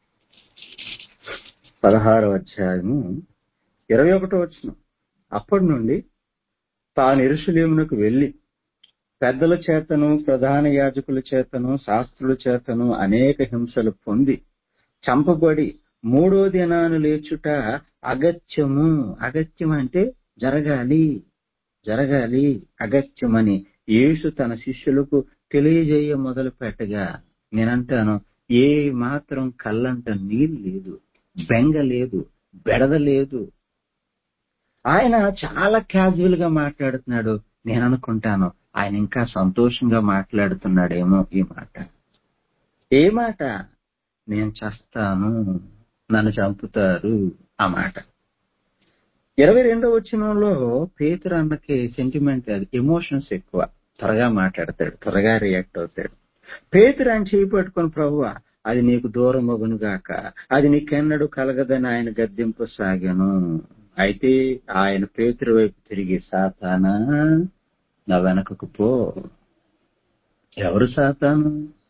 పదహారో అధ్యాయము ఇరవై ఒకటో వచ్చిన అప్పటి నుండి తాను ఎరుసలేమునకు వెళ్లి పెద్దల చేతను ప్రధాన యాజకుల చేతను శాస్త్రుల చేతను అనేక హింసలు పొంది చంపబడి మూడో దినాను లేచుట అగత్యము అగత్యం అంటే జరగాలి జరగాలి అగత్యమని యేసు తన శిష్యులకు తెలియజేయ మొదలు పెట్టగా నేనంటాను ఏ మాత్రం కళ్ళంట నీళ్ళు లేదు బెంగ లేదు బెడద లేదు ఆయన చాలా క్యాజువల్ గా మాట్లాడుతున్నాడు నేను అనుకుంటాను ఆయన ఇంకా సంతోషంగా మాట్లాడుతున్నాడేమో ఈ మాట ఏ మాట నేను చస్తాను నన్ను చంపుతారు ఆ మాట ఇరవై రెండో వచ్చినంలో పేతురు అన్నకి సెంటిమెంట్ అది ఎమోషన్స్ ఎక్కువ త్వరగా మాట్లాడతాడు త్వరగా రియాక్ట్ అవుతాడు పేతురు ఆయన చేయి పట్టుకొని ప్రభువ అది నీకు దూరం అగును గాక అది నీకెన్నడు కలగదని ఆయన గద్దెంపు సాగాను అయితే ఆయన పేతురు వైపు తిరిగి సాతానా నా వెనకకు పో ఎవరు సాతాను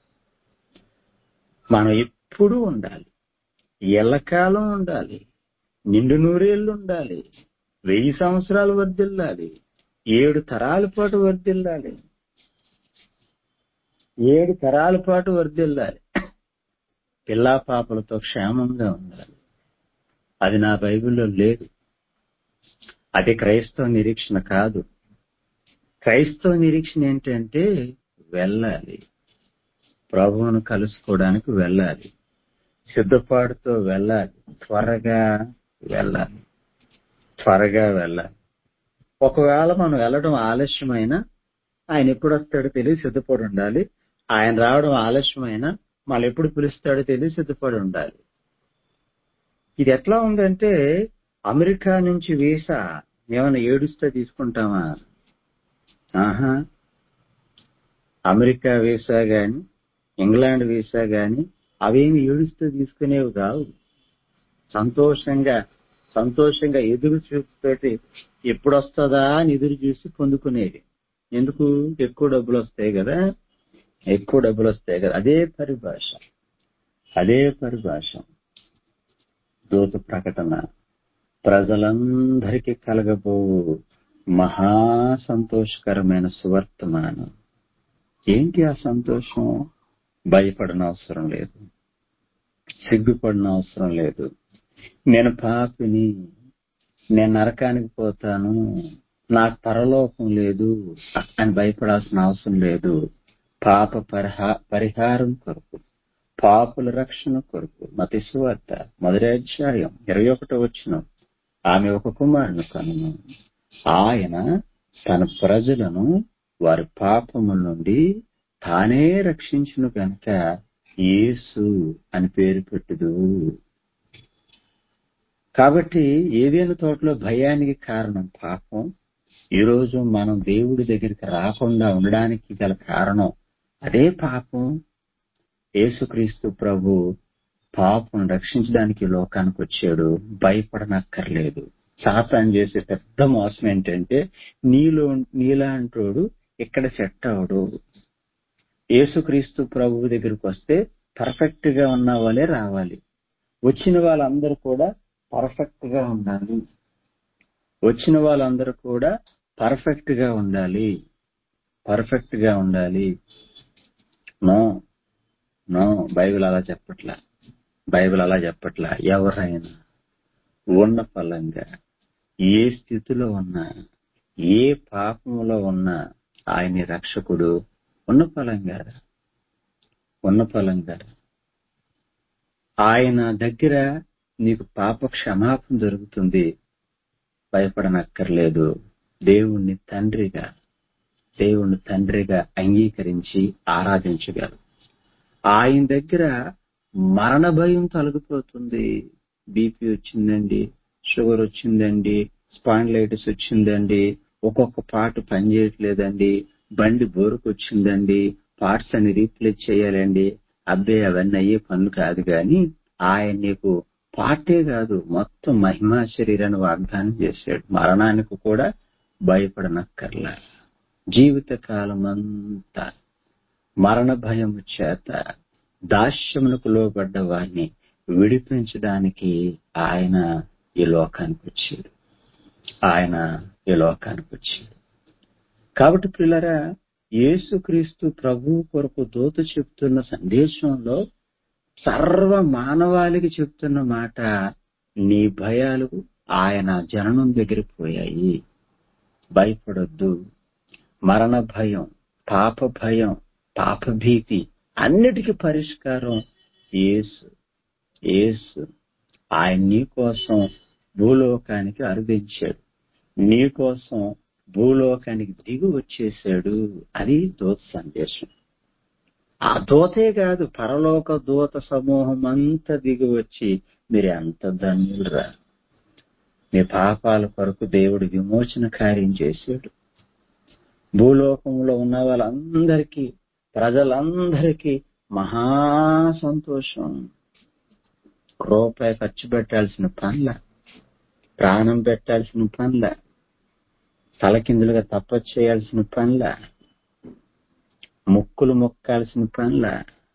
మనం ఎప్పుడూ ఉండాలి ఎల్లకాలం ఉండాలి నిండు నూరేళ్లు ఉండాలి వెయ్యి సంవత్సరాలు వర్దిల్లాలి ఏడు తరాల పాటు వర్దిల్లాలి ఏడు తరాల పాటు వర్దిల్లాలి పిల్లా పాపలతో క్షేమంగా ఉండాలి అది నా బైబిల్లో లేదు అది క్రైస్తవ నిరీక్షణ కాదు క్రైస్తవ నిరీక్షణ ఏంటంటే వెళ్ళాలి ప్రభువును కలుసుకోవడానికి వెళ్ళాలి సిద్ధపాటుతో వెళ్ళాలి త్వరగా వెళ్ళాలి త్వరగా వెళ్ళాలి ఒకవేళ మనం వెళ్ళడం ఆలస్యమైనా ఆయన ఎప్పుడు వస్తాడో తెలియ సిద్ధపడి ఉండాలి ఆయన రావడం ఆలస్యమైనా మళ్ళీ ఎప్పుడు పిలుస్తాడో తెలియ సిద్ధపడి ఉండాలి ఇది ఎట్లా ఉందంటే అమెరికా నుంచి వీసా ఏమైనా ఏడుస్తే తీసుకుంటామా ఆహా అమెరికా వీసా గాని ఇంగ్లాండ్ వీసా గాని అవేమి ఏడుస్తూ తీసుకునేవి కావు సంతోషంగా సంతోషంగా ఎదురు చూపుతోటి ఎప్పుడు వస్తుందా అని ఎదురు చూసి పొందుకునేది ఎందుకు ఎక్కువ డబ్బులు వస్తాయి కదా ఎక్కువ డబ్బులు వస్తాయి కదా అదే పరిభాష అదే పరిభాష దూత ప్రకటన ప్రజలందరికీ కలగబో మహా సంతోషకరమైన సువర్తమానం ఏంటి ఆ సంతోషం భయపడన అవసరం లేదు సిగ్గుపడిన అవసరం లేదు నేను పాపిని నేను నరకానికి పోతాను నాకు పరలోకం లేదు అని భయపడాల్సిన అవసరం లేదు పాప పరిహా పరిహారం కొరకు పాపుల రక్షణ కొరకు మతి సువార్త మొదటి అధ్యాయం ఇరవై ఒకటో వచ్చిన ఆమె ఒక కుమారుని కనును ఆయన తన ప్రజలను వారి పాపముల నుండి తానే రక్షించును గనక యేసు అని పేరు పెట్టుదు కాబట్టి ఏదైనా తోటలో భయానికి కారణం పాపం ఈ రోజు మనం దేవుడి దగ్గరికి రాకుండా ఉండడానికి గల కారణం అదే పాపం యేసుక్రీస్తు ప్రభు పాపం రక్షించడానికి ఈ లోకానికి వచ్చాడు భయపడనక్కర్లేదు సాతాన్ చేసే పెద్ద మోసం ఏంటంటే నీలో నీలాంటోడు ఇక్కడ సెట్ అవడు యేసుక్రీస్తు ప్రభు దగ్గరికి వస్తే పర్ఫెక్ట్ గా ఉన్న వాళ్ళే రావాలి వచ్చిన వాళ్ళందరూ కూడా పర్ఫెక్ట్ గా ఉండాలి వచ్చిన వాళ్ళందరూ కూడా పర్ఫెక్ట్ గా ఉండాలి పర్ఫెక్ట్ గా ఉండాలి నో నో బైబిల్ అలా చెప్పట్లా బైబిల్ అలా చెప్పట్లా ఎవరైనా ఉన్న ఫలంగా ఏ స్థితిలో ఉన్నా ఏ పాపంలో ఉన్నా ఆయన రక్షకుడు ఉన్న ఫలంగా ఉన్న ఫలంగా ఆయన దగ్గర నీకు పాప క్షమాపణ దొరుకుతుంది భయపడనక్కర్లేదు దేవుణ్ణి తండ్రిగా దేవుణ్ణి తండ్రిగా అంగీకరించి ఆరాధించగలరు ఆయన దగ్గర మరణ భయం తొలగిపోతుంది బీపీ వచ్చిందండి షుగర్ వచ్చిందండి స్పాండిలైటిస్ వచ్చిందండి ఒక్కొక్క పార్ట్ పనిచేయట్లేదండి బండి బోరుకు వచ్చిందండి పార్ట్స్ అన్ని రీప్లేస్ చేయాలండి అబ్బే అవన్నీ అయ్యే పనులు కాదు గాని ఆయన నీకు పార్టే కాదు మొత్తం మహిమా శరీరాన్ని వాగ్దానం చేశాడు మరణానికి కూడా భయపడనక్కర్లా జీవిత కాలం అంతా మరణ భయం చేత దాస్యమునకు లోబడ్డ వారిని విడిపించడానికి ఆయన ఈ లోకానికి వచ్చాడు ఆయన ఈ లోకానికి వచ్చాడు కాబట్టి పిల్లరా యేసుక్రీస్తు ప్రభు కొరకు దూత చెప్తున్న సందేశంలో సర్వ మానవాళికి చెప్తున్న మాట నీ భయాలు ఆయన జననం దగ్గర పోయాయి భయపడొద్దు మరణ భయం పాప భయం పాప భీతి అన్నిటికీ పరిష్కారం యేసు యేసు ఆయన నీ కోసం భూలోకానికి అరుదించాడు నీ కోసం భూలోకానికి దిగి వచ్చేసాడు అది దూత సందేశం ఆ దూతే కాదు పరలోక దూత సమూహం అంతా దిగి వచ్చి మీరు ఎంత ధన్యులరా మీ పాపాల కొరకు దేవుడు విమోచన కార్యం చేశాడు భూలోకంలో ఉన్న వాళ్ళందరికీ ప్రజలందరికీ మహా సంతోషం రూపాయి ఖర్చు పెట్టాల్సిన పనుల ప్రాణం పెట్టాల్సిన పనుల తలకిందులుగా తప్ప చేయాల్సిన పనుల ముక్కులు మొక్కాల్సిన పనుల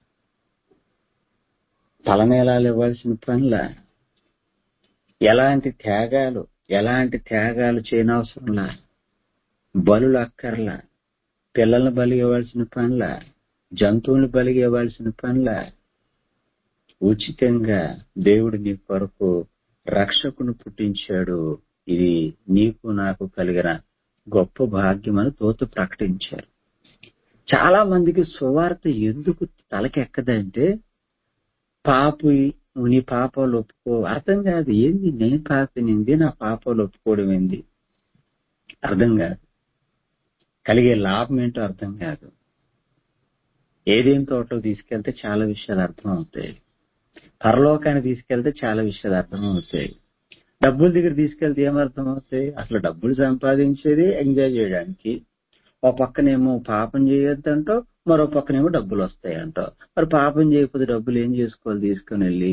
తలనేలాలు ఇవ్వాల్సిన పనుల ఎలాంటి త్యాగాలు ఎలాంటి త్యాగాలు చేయనవసరంలా బలులు అక్కర్లా పిల్లల్ని బలి ఇవ్వాల్సిన పనుల జంతువులు బలి ఇవ్వాల్సిన పనుల ఉచితంగా దేవుడు నీ కొరకు రక్షకును పుట్టించాడు ఇది నీకు నాకు కలిగిన గొప్ప భాగ్యం అని తోత ప్రకటించారు చాలా మందికి సువార్త ఎందుకు తలకెక్కదంటే పాపు నీ పాపాలు ఒప్పుకో అర్థం కాదు ఏంది నేను పాపినింది నా పాపాలు ఒప్పుకోవడం ఏంది అర్థం కాదు కలిగే లాభం ఏంటో అర్థం కాదు ఏదేం తోటలో తీసుకెళ్తే చాలా విషయాలు అర్థం అవుతాయి పరలోకాన్ని తీసుకెళ్తే చాలా విషయాలు అర్థం అవుతాయి డబ్బుల దగ్గర తీసుకెళ్తే ఏమర్థం అవుతాయి అసలు డబ్బులు సంపాదించేది ఎంజాయ్ చేయడానికి ఒక పక్కనేమో పాపం చేయొద్దంటో మరో పక్కనేమో డబ్బులు వస్తాయంటో మరి పాపం చేయకపోతే డబ్బులు ఏం చేసుకోవాలి తీసుకుని వెళ్ళి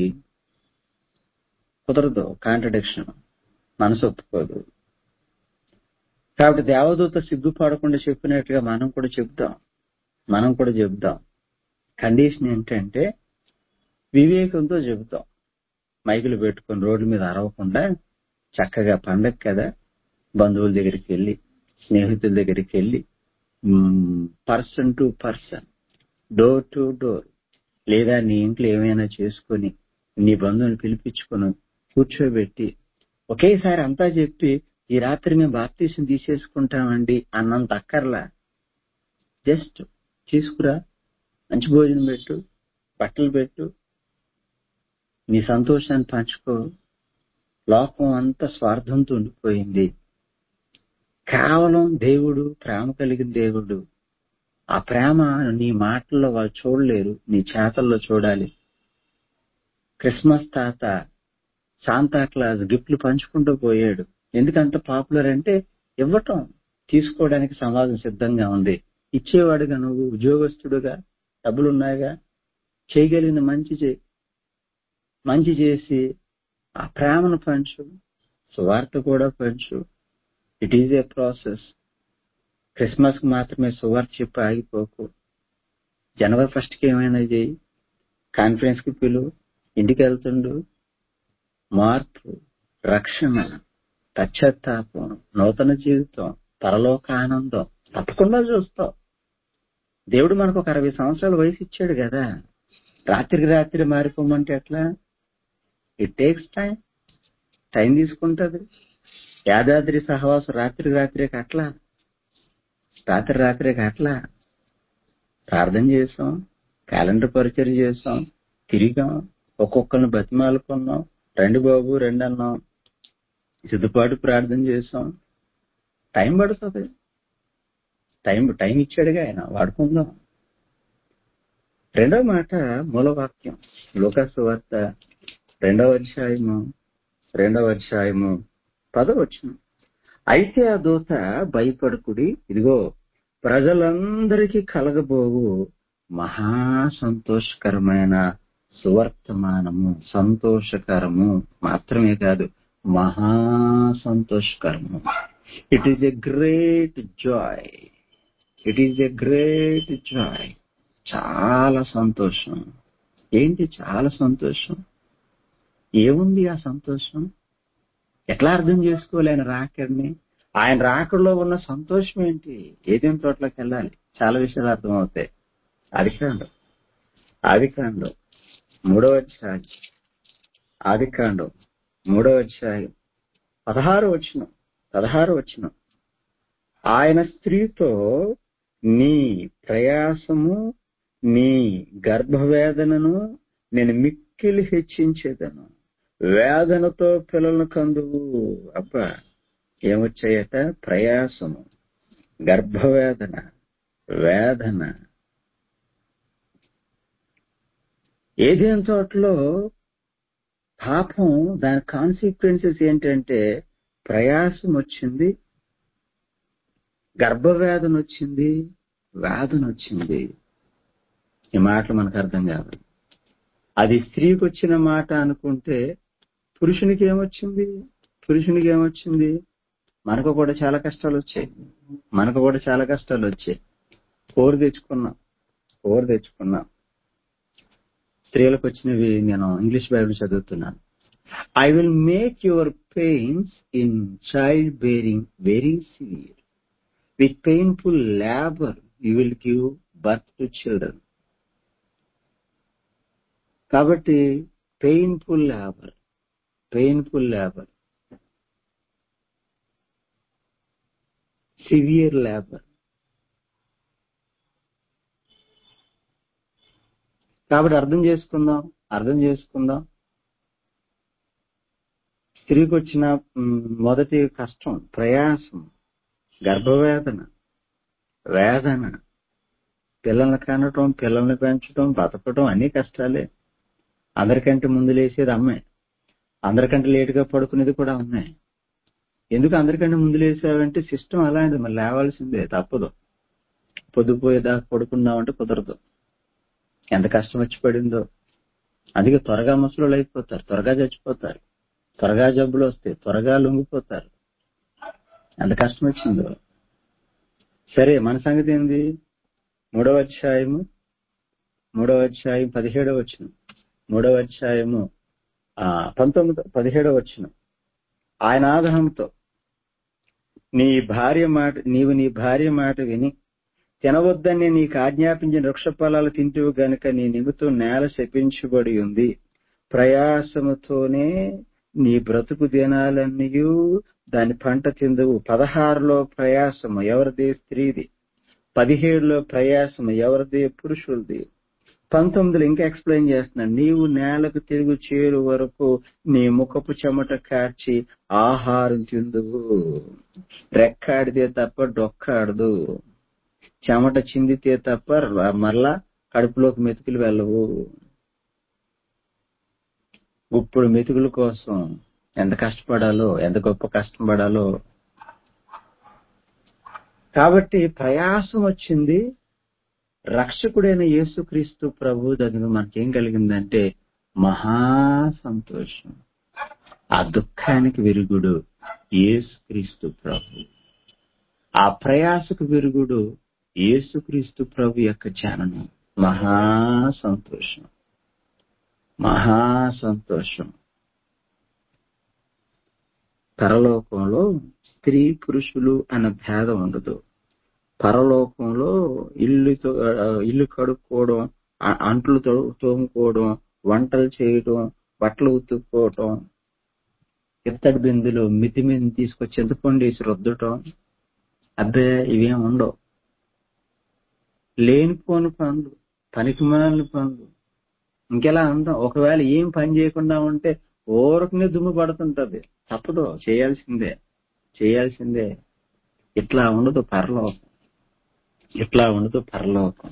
కుదరదు కాంట్రడిక్షన్ మనసు ఒప్పుకోదు కాబట్టి దేవదూత సిగ్గుపడకుండా చెప్పినట్టుగా మనం కూడా చెప్దాం మనం కూడా చెప్దాం కండిషన్ ఏంటంటే వివేకంతో చెబుతాం మైకులు పెట్టుకొని రోడ్ల మీద అరవకుండా చక్కగా పండగ కదా బంధువుల దగ్గరికి వెళ్ళి స్నేహితుల దగ్గరికి వెళ్ళి person to person door to door లేదా నీ ఇంట్లో ఏమైనా చేసుకొని నీ బంధువుని పిలిపించుకొని కూర్చోబెట్టి ఒకేసారి అంతా చెప్పి ఈ రాత్రి మేము బాప్తీసం తీసేసుకుంటామండి అన్నంత అక్కర్లా జస్ట్ తీసుకురా మంచి భోజనం పెట్టు బట్టలు పెట్టు నీ సంతోషాన్ని పంచుకో లోకం అంతా స్వార్థంతో ఉండిపోయింది కేవలం దేవుడు ప్రేమ కలిగిన దేవుడు ఆ ప్రేమ నీ మాటల్లో వాళ్ళు చూడలేరు నీ చేతల్లో చూడాలి క్రిస్మస్ తాత శాంతా క్లాస్ గిఫ్ట్లు పంచుకుంటూ పోయాడు ఎందుకంత పాపులర్ అంటే ఇవ్వటం తీసుకోవడానికి సమాజం సిద్ధంగా ఉంది ఇచ్చేవాడుగా నువ్వు ఉద్యోగస్తుడుగా డబ్బులున్నాయిగా చేయగలిగిన మంచి చేయి మంచి చేసి ఆ ప్రేమను పంచు సువార్త కూడా పంచు it is a process Christmas కి మాత్రమే సువార్త చెప్పి ఆగిపోకు జనవరి ఫస్ట్ కి ఏమైనా చేయి కాన్ఫరెన్స్ కి పిలువు ఇంటికి వెళ్తుండు మార్పు రక్షణ పశ్చాత్తాపం నూతన జీవితం పరలోక ఆనందం తప్పకుండా చూస్తావు దేవుడు మనకు ఒక అరవై సంవత్సరాల వయసు ఇచ్చాడు కదా రాత్రికి రాత్రి మారిపోమంటే ఎట్లా ఇట్ టేక్స్ టైం టైం తీసుకుంటది యాదాద్రి సహవాసం రాత్రి రాత్రికి అట్లా రాత్రి రాత్రికి అట్లా ప్రార్థన చేసాం క్యాలెండర్ పరిచయం చేసాం తిరిగాం ఒక్కొక్కరిని బతిమాలుకున్నాం రెండు బాబు రెండు అన్నాం సిద్ధపాటు ప్రార్థన చేసాం టైం పడుతుంది టైం టైం ఇచ్చాడుగా ఆయన వాడుకుందాం రెండవ మాట మూలవాక్యం లోకాసు వార్త రెండవ అధ్యాయము రెండవ అధ్యాయము పదవచ్చును అయితే ఆ దూత భయపడుకుడి ఇదిగో ప్రజలందరికీ కలగబోవు మహా సంతోషకరమైన సువర్తమానము సంతోషకరము మాత్రమే కాదు మహా సంతోషకరము it is a great joy it is a great joy చాలా సంతోషం ఏంటి చాలా సంతోషం ఏముంది ఆ సంతోషం ఎట్లా అర్థం చేసుకోవాలి ఆయన రాకడిని ఆయన రాకడలో ఉన్న సంతోషం ఏంటి ఏదేం తోటలోకి వెళ్ళాలి చాలా విషయాలు అర్థమవుతాయి ఆదికాండం ఆదికాండం మూడవ అధ్యాయం ఆదికాండం మూడవ అధ్యాయం పదహారు వచ్చిన పదహారు వచ్చిన ఆయన స్త్రీతో నీ ప్రయాసము నీ గర్భవేదనను నేను మిక్కిలి హెచ్చించేదను వేదనతో పిల్లలను కందువు అబ్బా ఏమొచ్చాయట ప్రయాసము గర్భవేదన వేదన ఏదేం చోట్ల పాపం దాని కాన్సిక్వెన్సెస్ ఏంటంటే ప్రయాసం వచ్చింది గర్భవేదన వచ్చింది వేదన వచ్చింది ఈ మాటలు మనకు అర్థం కాదు అది స్త్రీకి వచ్చిన మాట అనుకుంటే పురుషునికి ఏమొచ్చింది పురుషునికి ఏమొచ్చింది మనకు కూడా చాలా కష్టాలు వచ్చాయి మనకు కూడా చాలా కష్టాలు వచ్చాయి కోరు తెచ్చుకున్నాం కోరు తెచ్చుకున్నాం స్త్రీలకు వచ్చినవి నేను ఇంగ్లీష్ బైబిల్ చదువుతున్నాను I will make your pains in childbearing very severe with painful labour you will give birth to children కాబట్టి painful labour painful labour severe labour కాబట్టి అర్థం చేసుకుందాం అర్థం చేసుకుందాం స్త్రీకి వచ్చిన మ్, మొదటి కష్టం ప్రయాసం గర్భవేదన వేదన పిల్లల్ని కనటం పిల్లల్ని పెంచడం బతకడం అన్ని కష్టాలే అందరికంటే ముందు లేచేది అమ్మే అందరికంటే లేటుగా పడుకునేది కూడా అమ్మే ఎందుకు అందరికంటే ముందు లేచావంటే సిస్టమ్ అలాంటిది మరి లేవాల్సిందే తప్పదు పొద్దుపోయేదాకా పడుకున్నామంటే కుదరదు ఎంత కష్టం వచ్చి పడిందో అందుకే త్వరగా ముసలు అయిపోతారు త్వరగా చచ్చిపోతారు త్వరగా జబ్బులు వస్తాయి త్వరగా లొంగిపోతారు ఎంత కష్టం వచ్చిందో సరే మన సంగతి ఏంది మూడవ అధ్యాయము మూడవ అధ్యాయం పదిహేడవ వచ్చిన మూడవ అధ్యాయము ఆ పంతొమ్మిది పదిహేడవ వచ్చిన ఆయన ఆగ్రహంతో నీ భార్య మాట నీవు నీ భార్య మాట విని తినవద్దని నీకు ఆజ్ఞాపించిన వృక్ష ఫలాలు తింటూ గనుక నీ నిమిత్తం నేల శపించబడి ఉంది ప్రయాసముతోనే నీ బ్రతుకు దినాలన్నీ దాని పంట తిందువు పదహారులో ప్రయాసము ఎవరిది స్త్రీది పదిహేడులో ప్రయాసము ఎవరిది పురుషులది పంతొమ్మిదిలో ఇంకా ఎక్స్ప్లెయిన్ చేస్తున్నాడు నీవు నేలకు తిరుగు చేరు వరకు నీ ముఖపు చెమట కార్చి ఆహారం తిందువు రెక్కాడితే తప్ప డొక్కాడదు చెమట చిందితే తప్ప ర- మరలా కడుపులోకి మెతుకులు వెళ్ళవు ఇప్పుడు మెతుకుల కోసం ఎంత కష్టపడాలో ఎంత గొప్ప కష్టపడాలో కాబట్టి ప్రయాసం వచ్చింది రక్షకుడైన యేసుక్రీస్తు ప్రభు దగ్గర మనకేం కలిగిందంటే మహా సంతోషం ఆ దుఃఖానికి విరుగుడు యేసుక్రీస్తు ప్రభు ఆ ప్రయాసకు విరుగుడు యేసుక్రీస్తు ప్రభు యొక్క జననం మహా సంతోషం మహా సంతోషం పరలోకంలో స్త్రీ పురుషులు అన్న భేదం ఉండదు పరలోకంలో ఇల్లు తో- ఆ, ఇల్లు కడుక్కోవడం ఆ- అంట్లు తో- తోముకోవడం వంటలు చేయడం బట్టలు ఉతుక్కోవటం ఇత్తడి బిందులు మితి మీద తీసుకొచ్చి చింతపండు వేసి రుద్దటం అబ్బే ఇవేం ఉండవు లేనిపోని పనులు పనికి పనులు ఇంకెలా అందాం ఒకవేళ ఏం పని చేయకుండా ఉంటే ఊరకనే దుమ్ము పడుతుంటది తప్పదు చేయాల్సిందే చేయాల్సిందే ఇట్లా ఉండదు పరలోకం ఇట్లా ఉండదు పరలోకం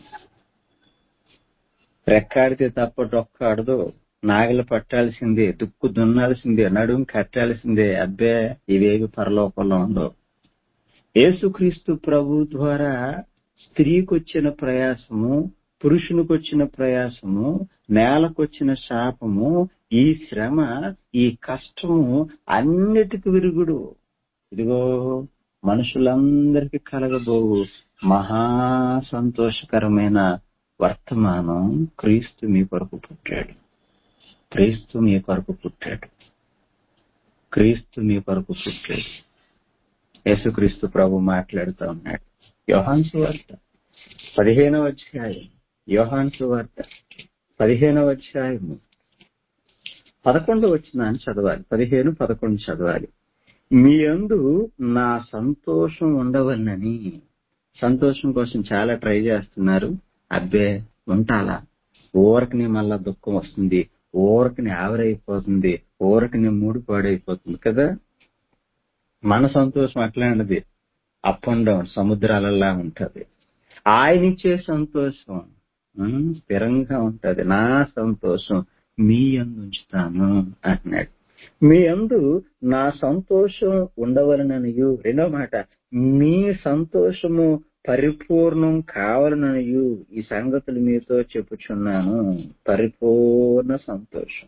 రెక్కాడితే తప్ప డొక్కాడదు నాగలు పట్టాల్సిందే దుక్కు దున్నాల్సిందే నడుము కట్టాల్సిందే అబ్బే ఇవేవి పరలోకంలో ఉండవు యేసుక్రీస్తు ప్రభు ద్వారా స్త్రీకొచ్చిన ప్రయాసము పురుషునికొచ్చిన ప్రయాసము నేలకొచ్చిన శాపము ఈ శ్రమ ఈ కష్టము అన్నిటికి విరుగుడు ఇదిగో మనుషులందరికీ కలగబోవు మహా సంతోషకరమైన వర్తమానం క్రీస్తు మీ కొరకు పుట్టాడు క్రీస్తు మీ కొరకు పుట్టాడు క్రీస్తు మీ కొరకు పుట్టాడు యేసుక్రీస్తు ప్రభు మాట్లాడుతూ ఉన్నాడు యోహాన్ సువార్త పదిహేనవ అధ్యాయం యోహాన్ సువార్త పదిహేనవ అధ్యాయము పదకొండు వచ్చిన చదవాలి పదిహేను పదకొండు చదవాలి మీ అందు నా సంతోషం ఉండవలనని సంతోషం కోసం చాలా ట్రై చేస్తున్నారు అబ్బే ఉంటాలా ఊరకని మళ్ళా దుఃఖం వస్తుంది ఊరకని ఆవిరైపోతుంది ఊరకని మూడు పాడైపోతుంది కదా మన సంతోషం అట్లాంటిది అప్ అండ్ డౌన్ సముద్రాలలా ఉంటది ఆయన ఇచ్చే సంతోషం ఉమ్, స్థిరంగా ఉంటది నా సంతోషం మీ అందు ఉంచుతాను అంటున్నాడు మీ అందు నా సంతోషం ఉండవలననియు రెండో మాట మీ సంతోషము పరిపూర్ణం కావాలననియు ఈ సంగతులు మీతో చెప్పుచున్నాను పరిపూర్ణ సంతోషం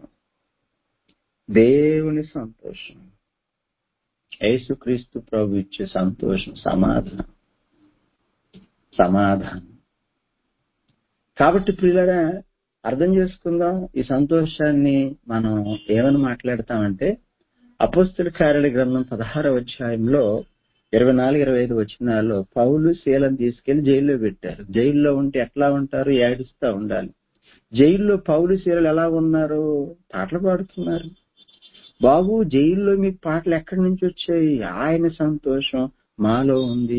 దేవుని సంతోషం యేసుక్రీస్తు ప్రభు ఇచ్చే సంతోషం సమాధానం సమాధానం కాబట్టి పిల్లరా అర్థం చేసుకుందాం ఈ సంతోషాన్ని మనం ఏమని మాట్లాడతామంటే అపోస్తుల కార్యాల గ్రంథం పదహారవ అధ్యాయంలో ఇరవై నాలుగు ఇరవై ఐదు వచ్చినాల్లో పౌలు శీలను తీసుకెళ్లి జైల్లో పెట్టారు జైల్లో ఉంటే ఎట్లా ఉంటారు ఏడుస్తా ఉండాలి జైల్లో పౌలు శీలలు ఎలా ఉన్నారు పాటలు పాడుతున్నారు బాబు జైల్లో మీకు పాటలు ఎక్కడి నుంచి వచ్చాయి ఆయన సంతోషం మాలో ఉంది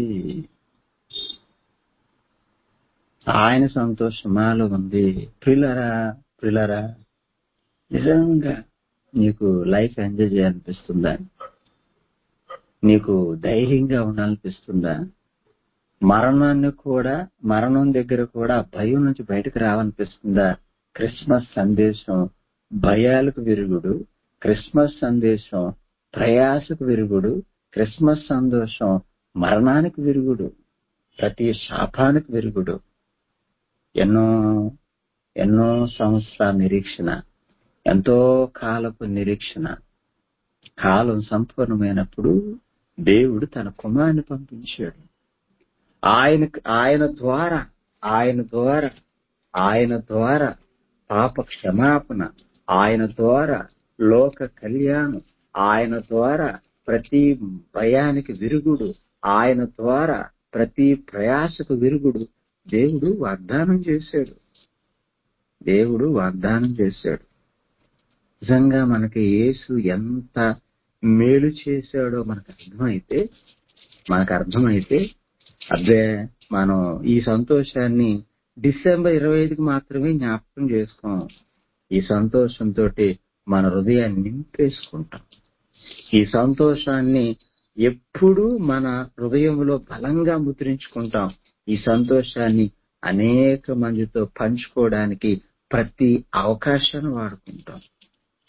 ఆయన సంతోషం మాలో ఉంది ప్రిలరా ప్రిలరా నిజంగా నీకు లైఫ్ ఎంజాయ్ చేయాలనిపిస్తుందా నీకు ధైర్యంగా ఉండాలనిపిస్తుందా మరణాన్ని కూడా మరణం దగ్గర కూడా భయం నుంచి బయటకు రావనిపిస్తుందా క్రిస్మస్ సందేశం భయాలకు విరుగుడు క్రిస్మస్ సందేశం ప్రయాసకు విరుగుడు క్రిస్మస్ సంతోషం మరణానికి విరుగుడు ప్రతి శాపానికి విరుగుడు ఎన్నో ఎన్నో సంవత్సరాల నిరీక్షణ ఎంతో కాలపు నిరీక్షణ కాలం సంపూర్ణమైనప్పుడు దేవుడు తన కుమారుని పంపించాడు ఆయన ఆయన ద్వారా ఆయన ద్వారా ఆయన ద్వారా పాప క్షమాపణ ఆయన ద్వారా లోక కళ్యాణం ఆయన ద్వారా ప్రతి భయానికి విరుగుడు ఆయన ద్వారా ప్రతి ప్రయాసకు విరుగుడు దేవుడు వాగ్దానం చేశాడు దేవుడు వాగ్దానం చేశాడు నిజంగా మనకి యేసు ఎంత మేలు చేశాడో మనకు అర్థమైతే మనకు అర్థమైతే అబ్బే మనం ఈ సంతోషాన్ని డిసెంబర్ ఇరవై ఐదుకి మాత్రమే జ్ఞాపకం చేసుకోం ఈ సంతోషంతో మన హృదయాన్ని నింపేసుకుంటాం ఈ సంతోషాన్ని ఎప్పుడూ మన హృదయంలో బలంగా ముద్రించుకుంటాం ఈ సంతోషాన్ని అనేక మందితో పంచుకోవడానికి ప్రతి అవకాశాన్ని వాడుకుంటాం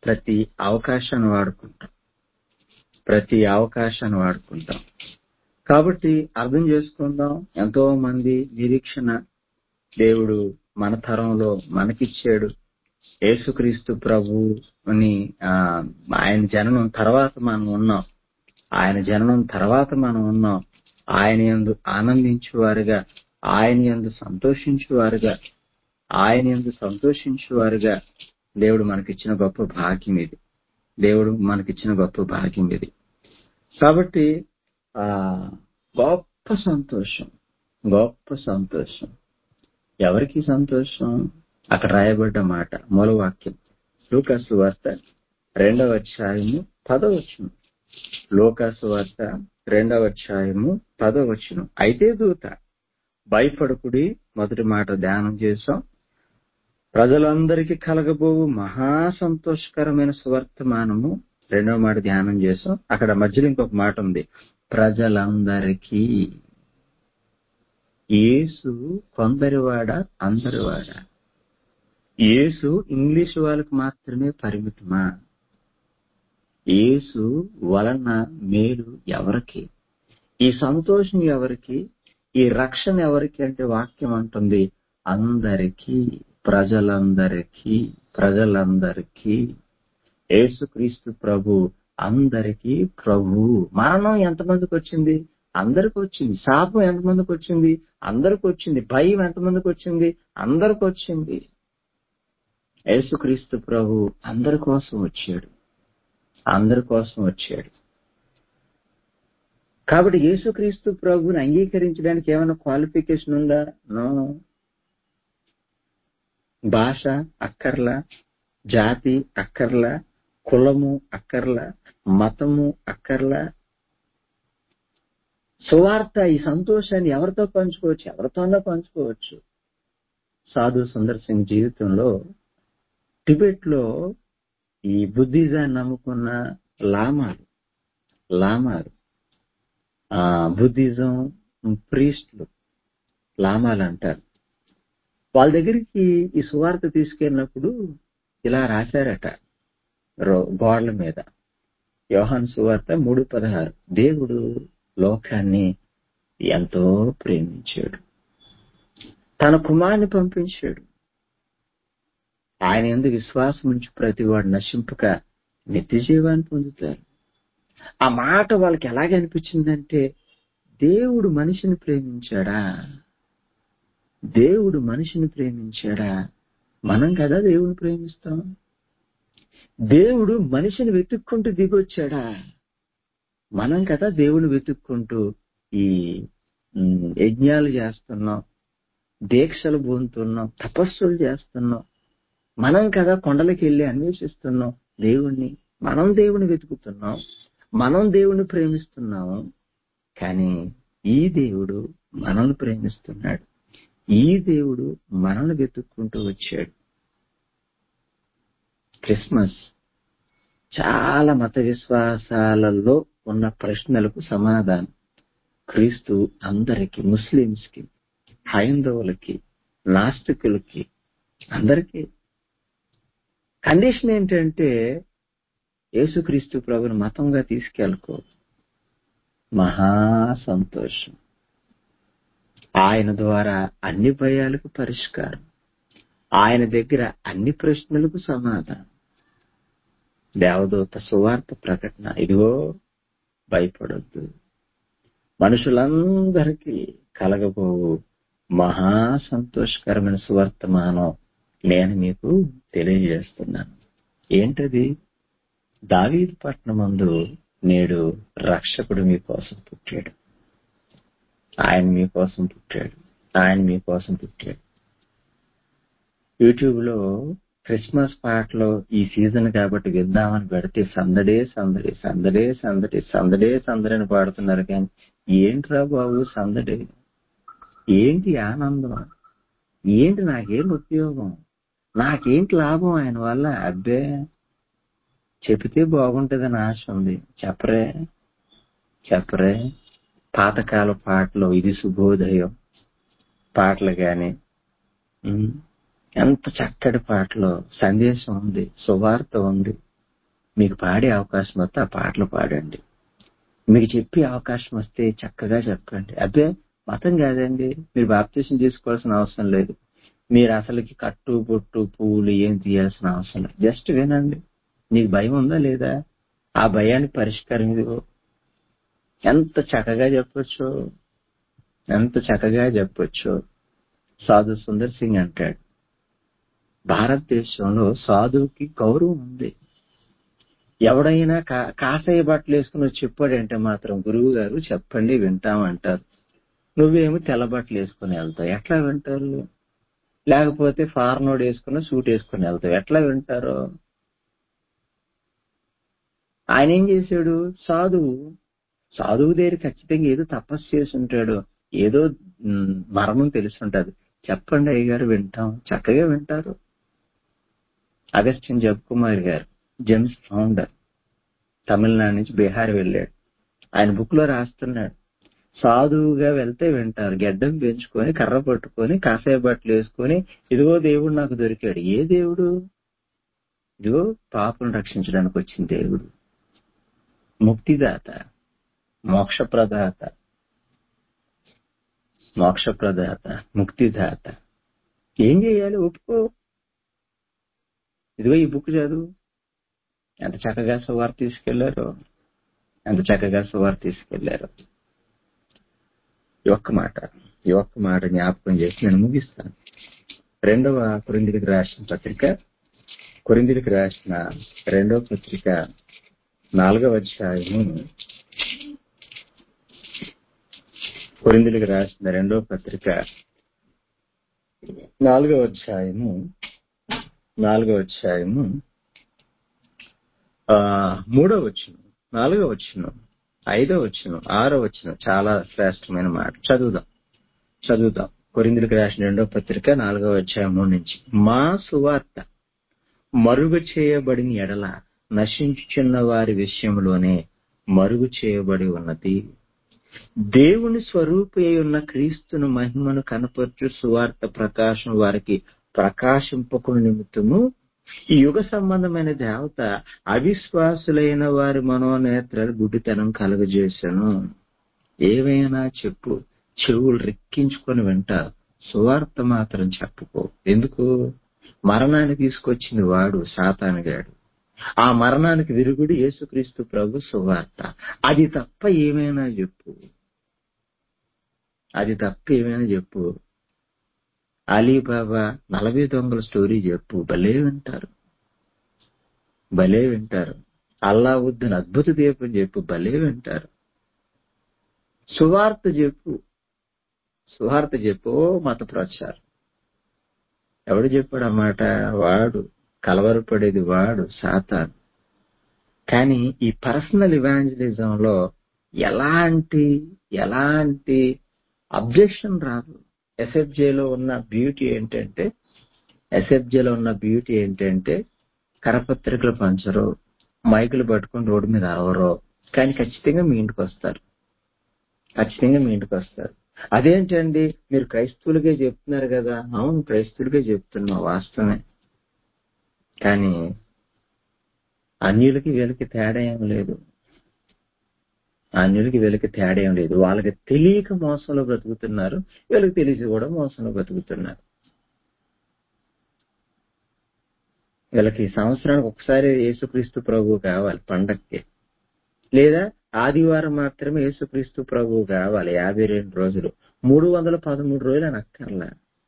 ప్రతి అవకాశాన్ని వాడుకుంటాం ప్రతి అవకాశాన్ని వాడుకుంటాం కాబట్టి అర్థం చేసుకుందాం ఎంతో మంది నిరీక్షణ దేవుడు మన తరంలో మనకిచ్చాడు యేసుక్రీస్తు ప్రభు అని ఆ, ఆయన జననం తర్వాత మనం ఉన్నాం ఆయన జననం తర్వాత మనం ఉన్నాం ఆయన యందు ఆనందించువారుగా ఆయన యందు సంతోషించువారుగా ఆయన యందు సంతోషించువారుగా దేవుడు మనకిచ్చిన గొప్ప భాగ్యం ఇది దేవుడు మనకిచ్చిన గొప్ప భాగ్యం ఇది కాబట్టి ఆ గొప్ప సంతోషం గొప్ప సంతోషం ఎవరికి సంతోషం అక్కడ రాయబడ్డ మాట మూలవాక్యం లూకాసు వార్త రెండవ అధ్యాయము పదవచనం లోకాసు వార్త రెండవ అధ్యాయము పదవచనం అయితే దూత భయపడకుడి మొదటి మాట ధ్యానం చేసాం ప్రజలందరికీ కలగబోవు మహా సంతోషకరమైన సువర్తమానము రెండవ మాట ధ్యానం చేసాం అక్కడ మధ్యలో ఇంకొక మాట ఉంది ప్రజలందరికీ యేసు కొందరివాడా అందరివాడా యేసు ఇంగ్లీష్ వాళ్ళకి మాత్రమే పరిమితమా యేసు వలన మేలు ఎవరికి ఈ సంతోషం ఎవరికి ఈ రక్షణ ఎవరికి అంటే వాక్యం అంటుంది అందరికీ ప్రజలందరికీ ప్రజలందరికీ యేసుక్రీస్తు ప్రభు అందరికీ ప్రభు మరణం ఎంతమందికి వచ్చింది అందరికి వచ్చింది శాపం ఎంతమందికి వచ్చింది అందరికి వచ్చింది భయం ఎంతమందికి వచ్చింది అందరికి వచ్చింది యేసుక్రీస్తు ప్రభు అందరి కోసం వచ్చాడు అందరి కోసం వచ్చాడు కాబట్టి యేసుక్రీస్తు ప్రభుని అంగీకరించడానికి ఏమైనా క్వాలిఫికేషన్ ఉందా నో భాష అక్కర్లా జాతి అక్కర్లా కులము అక్కర్లా మతము అక్కర్లా సువార్త ఈ సంతోషాన్ని ఎవరితో పంచుకోవచ్చు ఎవరితోనో పంచుకోవచ్చు సాధు సుందర్ సింగ్ జీవితంలో టిబెట్ లో ఈ బుద్ధిజాన్ని నమ్ముకున్న లామాలు లామాలు ఆ బుద్ధిజం ప్రీస్ట్లు లామాలు అంటారు వాళ్ళ దగ్గరికి ఈ సువార్త తీసుకెళ్ళినప్పుడు ఇలా రాశారట రో- గోడల మీద యోహాన్ సువార్త మూడు పదహారు దేవుడు లోకాన్ని ఎంతో ప్రేమించాడు తన కుమారుని పంపించాడు ఆయన ఎందుకు విశ్వాసం ఉంచి ప్రతి వాడు నశింపక నిత్య జీవాన్ని పొందుతారు ఆ మాట వాళ్ళకి ఎలాగ అనిపించిందంటే దేవుడు మనిషిని ప్రేమించాడా దేవుడు మనిషిని ప్రేమించాడా మనం కదా దేవుని ప్రేమిస్తాం దేవుడు మనిషిని వెతుక్కుంటూ దిగొచ్చాడా మనం కదా దేవుని వెతుక్కుంటూ ఈ ఉమ్, యజ్ఞాలు చేస్తున్నాం దీక్షలు పొందుతున్నాం తపస్సులు చేస్తున్నాం మనం కదా కొండలకి వెళ్ళి అన్వేషిస్తున్నాం దేవుణ్ణి మనం దేవుని వెతుకుతున్నాం మనం దేవుని ప్రేమిస్తున్నాము కానీ ఈ దేవుడు మనల్ని ప్రేమిస్తున్నాడు ఈ దేవుడు మనల్ని వెతుక్కుంటూ వచ్చాడు క్రిస్మస్ చాలా మత విశ్వాసాలలో ఉన్న ప్రశ్నలకు సమాధానం క్రీస్తు అందరికి ముస్లిమ్స్ కి హైందవులకి నాస్తికులకి అందరికీ కండిషన్ ఏంటంటే యేసుక్రీస్తు ప్రభుని మతంగా తీసుకెళ్ళకో మహా సంతోషం ఆయన ద్వారా అన్ని భయాలకు పరిష్కారం ఆయన దగ్గర అన్ని ప్రశ్నలకు సమాధానం దేవదూత సువార్త ప్రకటన ఇదిగో భయపడొద్దు మనుషులందరికీ కలగబోవు మహా సంతోషకరమైన సువర్తమానం నేను మీకు తెలియజేస్తున్నాను ఏంటది దావీదు పట్టణమందు నేడు రక్షకుడు మీకోసం పుట్టాడు ఆయన మీకోసం పుట్టాడు ఆయన మీకోసం పుట్టాడు యూట్యూబ్ లో క్రిస్మస్ పాటలో ఈ సీజన్ కాబట్టి విద్దామని పెడితే సందడే సందడి సందడే సందడి సందడే సందడి అని పాడుతున్నారు కానీ ఏంట్రా బాబు సందడి ఏంటి ఆనందం ఏంటి నాకేం ఉపయోగం నాకేంటి లాభం ఆయన వల్ల అబ్బే చెబితే బాగుంటదని ఆశ ఉంది చెప్పరే చెప్పరే పాతకాల పాటలు ఇది శుభోదయం పాటలు గాని ఉమ్, ఎంత చక్కటి పాటలో సందేశం ఉంది సువార్త ఉంది మీకు పాడే అవకాశం వస్తే ఆ పాటలు పాడండి మీకు చెప్పే అవకాశం వస్తే చక్కగా చెప్పండి అదే మతం కాదండి మీరు బాప్తీసం తీసుకోవాల్సిన అవసరం లేదు మీరు అసలుకి కట్టు పొట్టు పువ్వులు ఏం తీయాల్సిన అవసరం లేదు జస్ట్ వినండి నీకు భయం ఉందా లేదా ఆ భయానికి పరిష్కారం ఇదిగో ఎంత చక్కగా చెప్పొచ్చు ఎంత చక్కగా చెప్పొచ్చు సాధు సుందర్ సింగ్ అంటాడు భారతదేశంలో సాధువుకి గౌరవం ఉంది ఎవడైనా కా- కాషాయ బట్టలు వేసుకుని వచ్చి చెప్పాడంటే మాత్రం గురువు గారు చెప్పండి వింటామంటారు నువ్వేమో తెల్ల బట్టలు వేసుకుని వెళ్తావు ఎట్లా వింటారు లేకపోతే ఫార్నోడ్ వేసుకుని సూట్ వేసుకుని వెళ్తావు ఎట్లా వింటారు ఆయన ఏం చేశాడు సాధువు సాధువు దగ్గర ఖచ్చితంగా ఏదో తపస్సు చేసి ఉంటాడు ఏదో మ్, మర్మం తెలిసి ఉంటది చెప్పండి అయ్య గారు వింటాం చక్కగా వింటారు అగస్టిన్ జబ్ గారు జెమ్స్ ఫౌండర్ తమిళనాడు నుంచి బీహార్ వెళ్ళాడు ఆయన బుక్ లో రాస్తున్నాడు సాధువుగా వెళ్తే వింటారు గెడ్డం పెంచుకొని కర్ర పట్టుకొని కాసాయ బట్టలు వేసుకొని ఇదిగో దేవుడు నాకు దొరికాడు ఏ దేవుడు ఇదిగో పాపను రక్షించడానికి వచ్చిన దేవుడు ముక్తిదాత మోక్షప్రదాత మోక్షప్రదాత ముక్తిదాత ఏం చేయాలి ఒప్పుకో ఇదిగో ఈ బుక్ చదువు ఎంత చక్కగా సువార్ తీసుకెళ్లారో ఎంత చక్కగా సువార్ తీసుకెళ్లారో ఈ ఒక్క మాట ఈ ఒక్క మాట జ్ఞాపకం చేసి నేను ముగిస్తాను రెండవ కొరిందికి రాసిన పత్రిక కొరిందికి రాసిన రెండవ పత్రిక నాలుగవ అధ్యాయము కొరిందులకు రాసిన రెండవ పత్రిక నాలుగవ అధ్యాయము నాలుగవ అధ్యాయము ఆ మూడో వచ్చిన నాలుగో వచ్చిన ఐదో వచ్చిన ఆరో వచ్చిన చాలా శ్రేష్టమైన మాట చదువుదాం చదువుదాం కొరిందులకు రాసిన రెండో పత్రిక నాలుగవ అధ్యాయం మూడు నుంచి మా సువార్త మరుగు చేయబడిన ఎడల నశించుచున్న వారి విషయంలోనే మరుగు చేయబడి ఉన్నది దేవుని స్వరూపి అయి ఉన్న క్రీస్తును మహిమను కనపరచు సువార్త ప్రకాశం వారికి ప్రకాశింపకుని నిమిత్తము ఈ యుగ సంబంధమైన దేవత అవిశ్వాసులైన వారి మనోనేత్రాలు గుడ్డితనం కలుగజేశాను ఏవైనా చెప్పు చెవులు రెక్కించుకొని వింటారు సువార్త మాత్రం చెప్పుకో ఎందుకు మరణాన్ని తీసుకొచ్చింది వాడు సాతానుగాడు ఆ మరణానికి విరుగుడు యేసుక్రీస్తు ప్రభు సువార్త అది తప్ప ఏమైనా చెప్పు అది తప్ప ఏమైనా చెప్పు అలీబాబా నలభై దొంగల స్టోరీ చెప్పు భలే వింటారు భలే వింటారు అల్లావుద్దీన్ అద్భుత దీపం చెప్పు భలే వింటారు సువార్త చెప్పు సువార్త చెప్పు ఓ మత ప్రచారం ఎవడు చెప్పాడు అన్నమాట వాడు కలవరపడేది వాడు సాతాన్ కానీ ఈ పర్సనల్ ఇవాంజలిజం లో ఎలాంటి ఎలాంటి అబ్జెక్షన్ రాదు ఎస్ఎఫ్జేలో ఉన్న బ్యూటీ ఏంటంటే ఎస్ఎఫ్జేలో ఉన్న బ్యూటీ ఏంటంటే కరపత్రికలు పంచరు మైకులు పట్టుకొని రోడ్డు మీద అరవరు కానీ ఖచ్చితంగా మీ ఇంటికి వస్తారు ఖచ్చితంగా మీ ఇంటికి వస్తారు అదేంటండి మీరు క్రైస్తవులుగా చెప్తున్నారు కదా అవును క్రైస్తవులుగా చెప్తున్నా వాస్తవమే కానీ అన్యులకి వీళ్ళకి తేడా ఏం లేదు అన్యులకి వీళ్ళకి తేడా ఏం లేదు వాళ్ళకి తెలియక మోసంలో బ్రతుకుతున్నారు వీళ్ళకి తెలిసి కూడా మోసంలో బ్రతుకుతున్నారు వీళ్ళకి సంవత్సరానికి ఒకసారి యేసుక్రీస్తు ప్రభు కావాలి పండక్కి లేదా ఆదివారం మాత్రమే యేసుక్రీస్తు ప్రభు కావాలి యాభై రెండు రోజులు మూడు వందల పదమూడు రోజులు ఆయన అక్కర్లా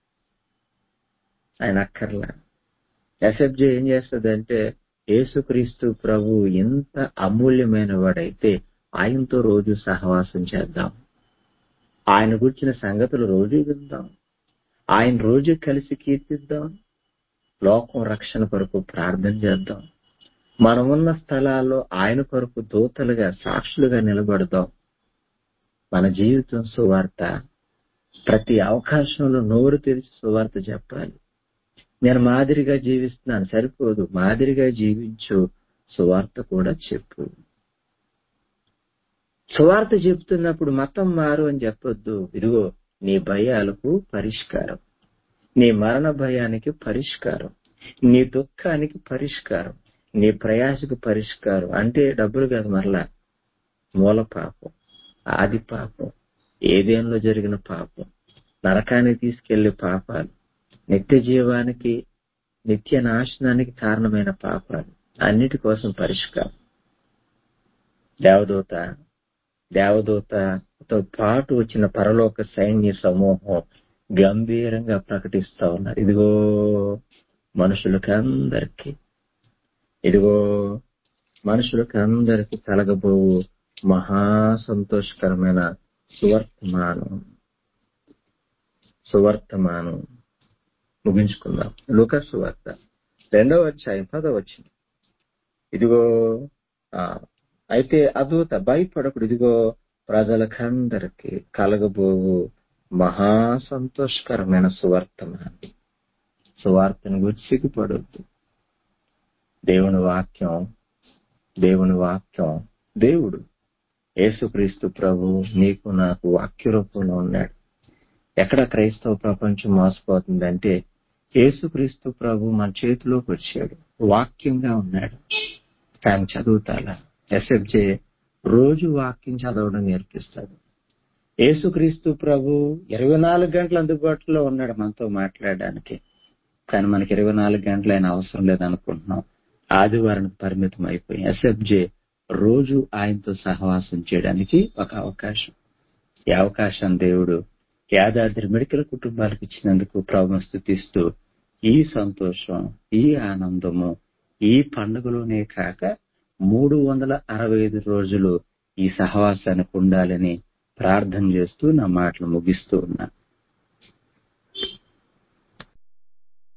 ఆయన అక్కర్లా ఎస్ఎఫ్జే ఏం చేస్తుందంటే యేసుక్రీస్తు ప్రభు ఎంత అమూల్యమైన వాడైతే ఆయనతో రోజు సహవాసం చేద్దాం ఆయన గురించిన సంగతులు రోజు విందాం ఆయన రోజు కలిసి కీర్తిద్దాం లోకం రక్షణ కొరకు ప్రార్థన చేద్దాం మనమున్న స్థలాల్లో ఆయన కొరకు దూతలుగా సాక్షులుగా నిలబడదాం మన జీవితం సువార్త ప్రతి అవకాశంలో నోరు తెరిచి సువార్త చెప్పాలి నేను మాదిరిగా జీవిస్తున్నాను సరిపోదు మాదిరిగా జీవించు సువార్త కూడా చెప్పు సువార్త చెప్తున్నప్పుడు మతం మారు అని చెప్పొద్దు ఇదిగో నీ భయాలకు పరిష్కారం నీ మరణ భయానికి పరిష్కారం నీ దుఃఖానికి పరిష్కారం నీ ప్రయాసకు పరిష్కారం అంటే డబ్బులు కాదు మరలా మూల పాపం ఆది పాపం ఏదేంలో జరిగిన పాపం నరకానికి తీసుకెళ్లే పాపాలు నిత్య జీవానికి నిత్య నాశనానికి కారణమైన పాపాలు అన్నిటి కోసం పరిష్కారం దేవదూత దేవదూతతో పాటు వచ్చిన పరలోక సైన్య సమూహం గంభీరంగా ప్రకటిస్తా ఉన్నారు ఇదిగో మనుషులకి అందరికీ ఇదిగో మనుషులకి అందరికీ కలగబోవు మహా సంతోషకరమైన సువర్తమానం సువర్తమానం ముగించుకుందాం లూకా సువార్త రెండవ అధ్యాయం పదవ వచ్చింది ఇదిగో ఆ, అయితే అదూత భయపడకుడు ఇదిగో ప్రజలకందరికి కలగబోవు మహా సంతోషకరమైన సువర్తమానం సువార్తను గురించి సిగ్గుపడొద్దు దేవుని వాక్యం దేవుని వాక్యం దేవుడు యేసుక్రీస్తు ప్రభు నీకు నాకు వాక్య రూపంలో ఉన్నాడు ఎక్కడ క్రైస్తవ ప్రపంచం మోసపోతుందంటే యేసుక్రీస్తు ప్రభు మన చేతిలోకి వచ్చాడు వాక్యంగా ఉన్నాడు కానీ చదువుతాలా ఎస్ఎఫ్జే రోజు వాక్యం చదవడం నేర్పిస్తాడు యేసుక్రీస్తు ప్రభు ఇరవై నాలుగు గంటలు అందుబాటులో ఉన్నాడు మనతో మాట్లాడడానికి కానీ మనకి ఇరవై నాలుగు గంటలు ఆయన అవసరం లేదనుకుంటున్నాం ఆదివారానికి పరిమితం అయిపోయి ఎస్ఎఫ్జే రోజు ఆయనతో సహవాసం చేయడానికి ఒక అవకాశం ఈ అవకాశం దేవుడు యాదాద్రి మెడికల్ కుటుంబాలకు ఇచ్చినందుకు ప్రభుత్వం స్థుతిస్తూ ఈ సంతోషం ఈ ఆనందము ఈ పండుగలోనే కాక మూడు వందల అరవై ఐదు రోజులు ఈ సహవాసానికి ఉండాలని ప్రార్థన చేస్తూ నా మాటలు ముగిస్తూ ఉన్నా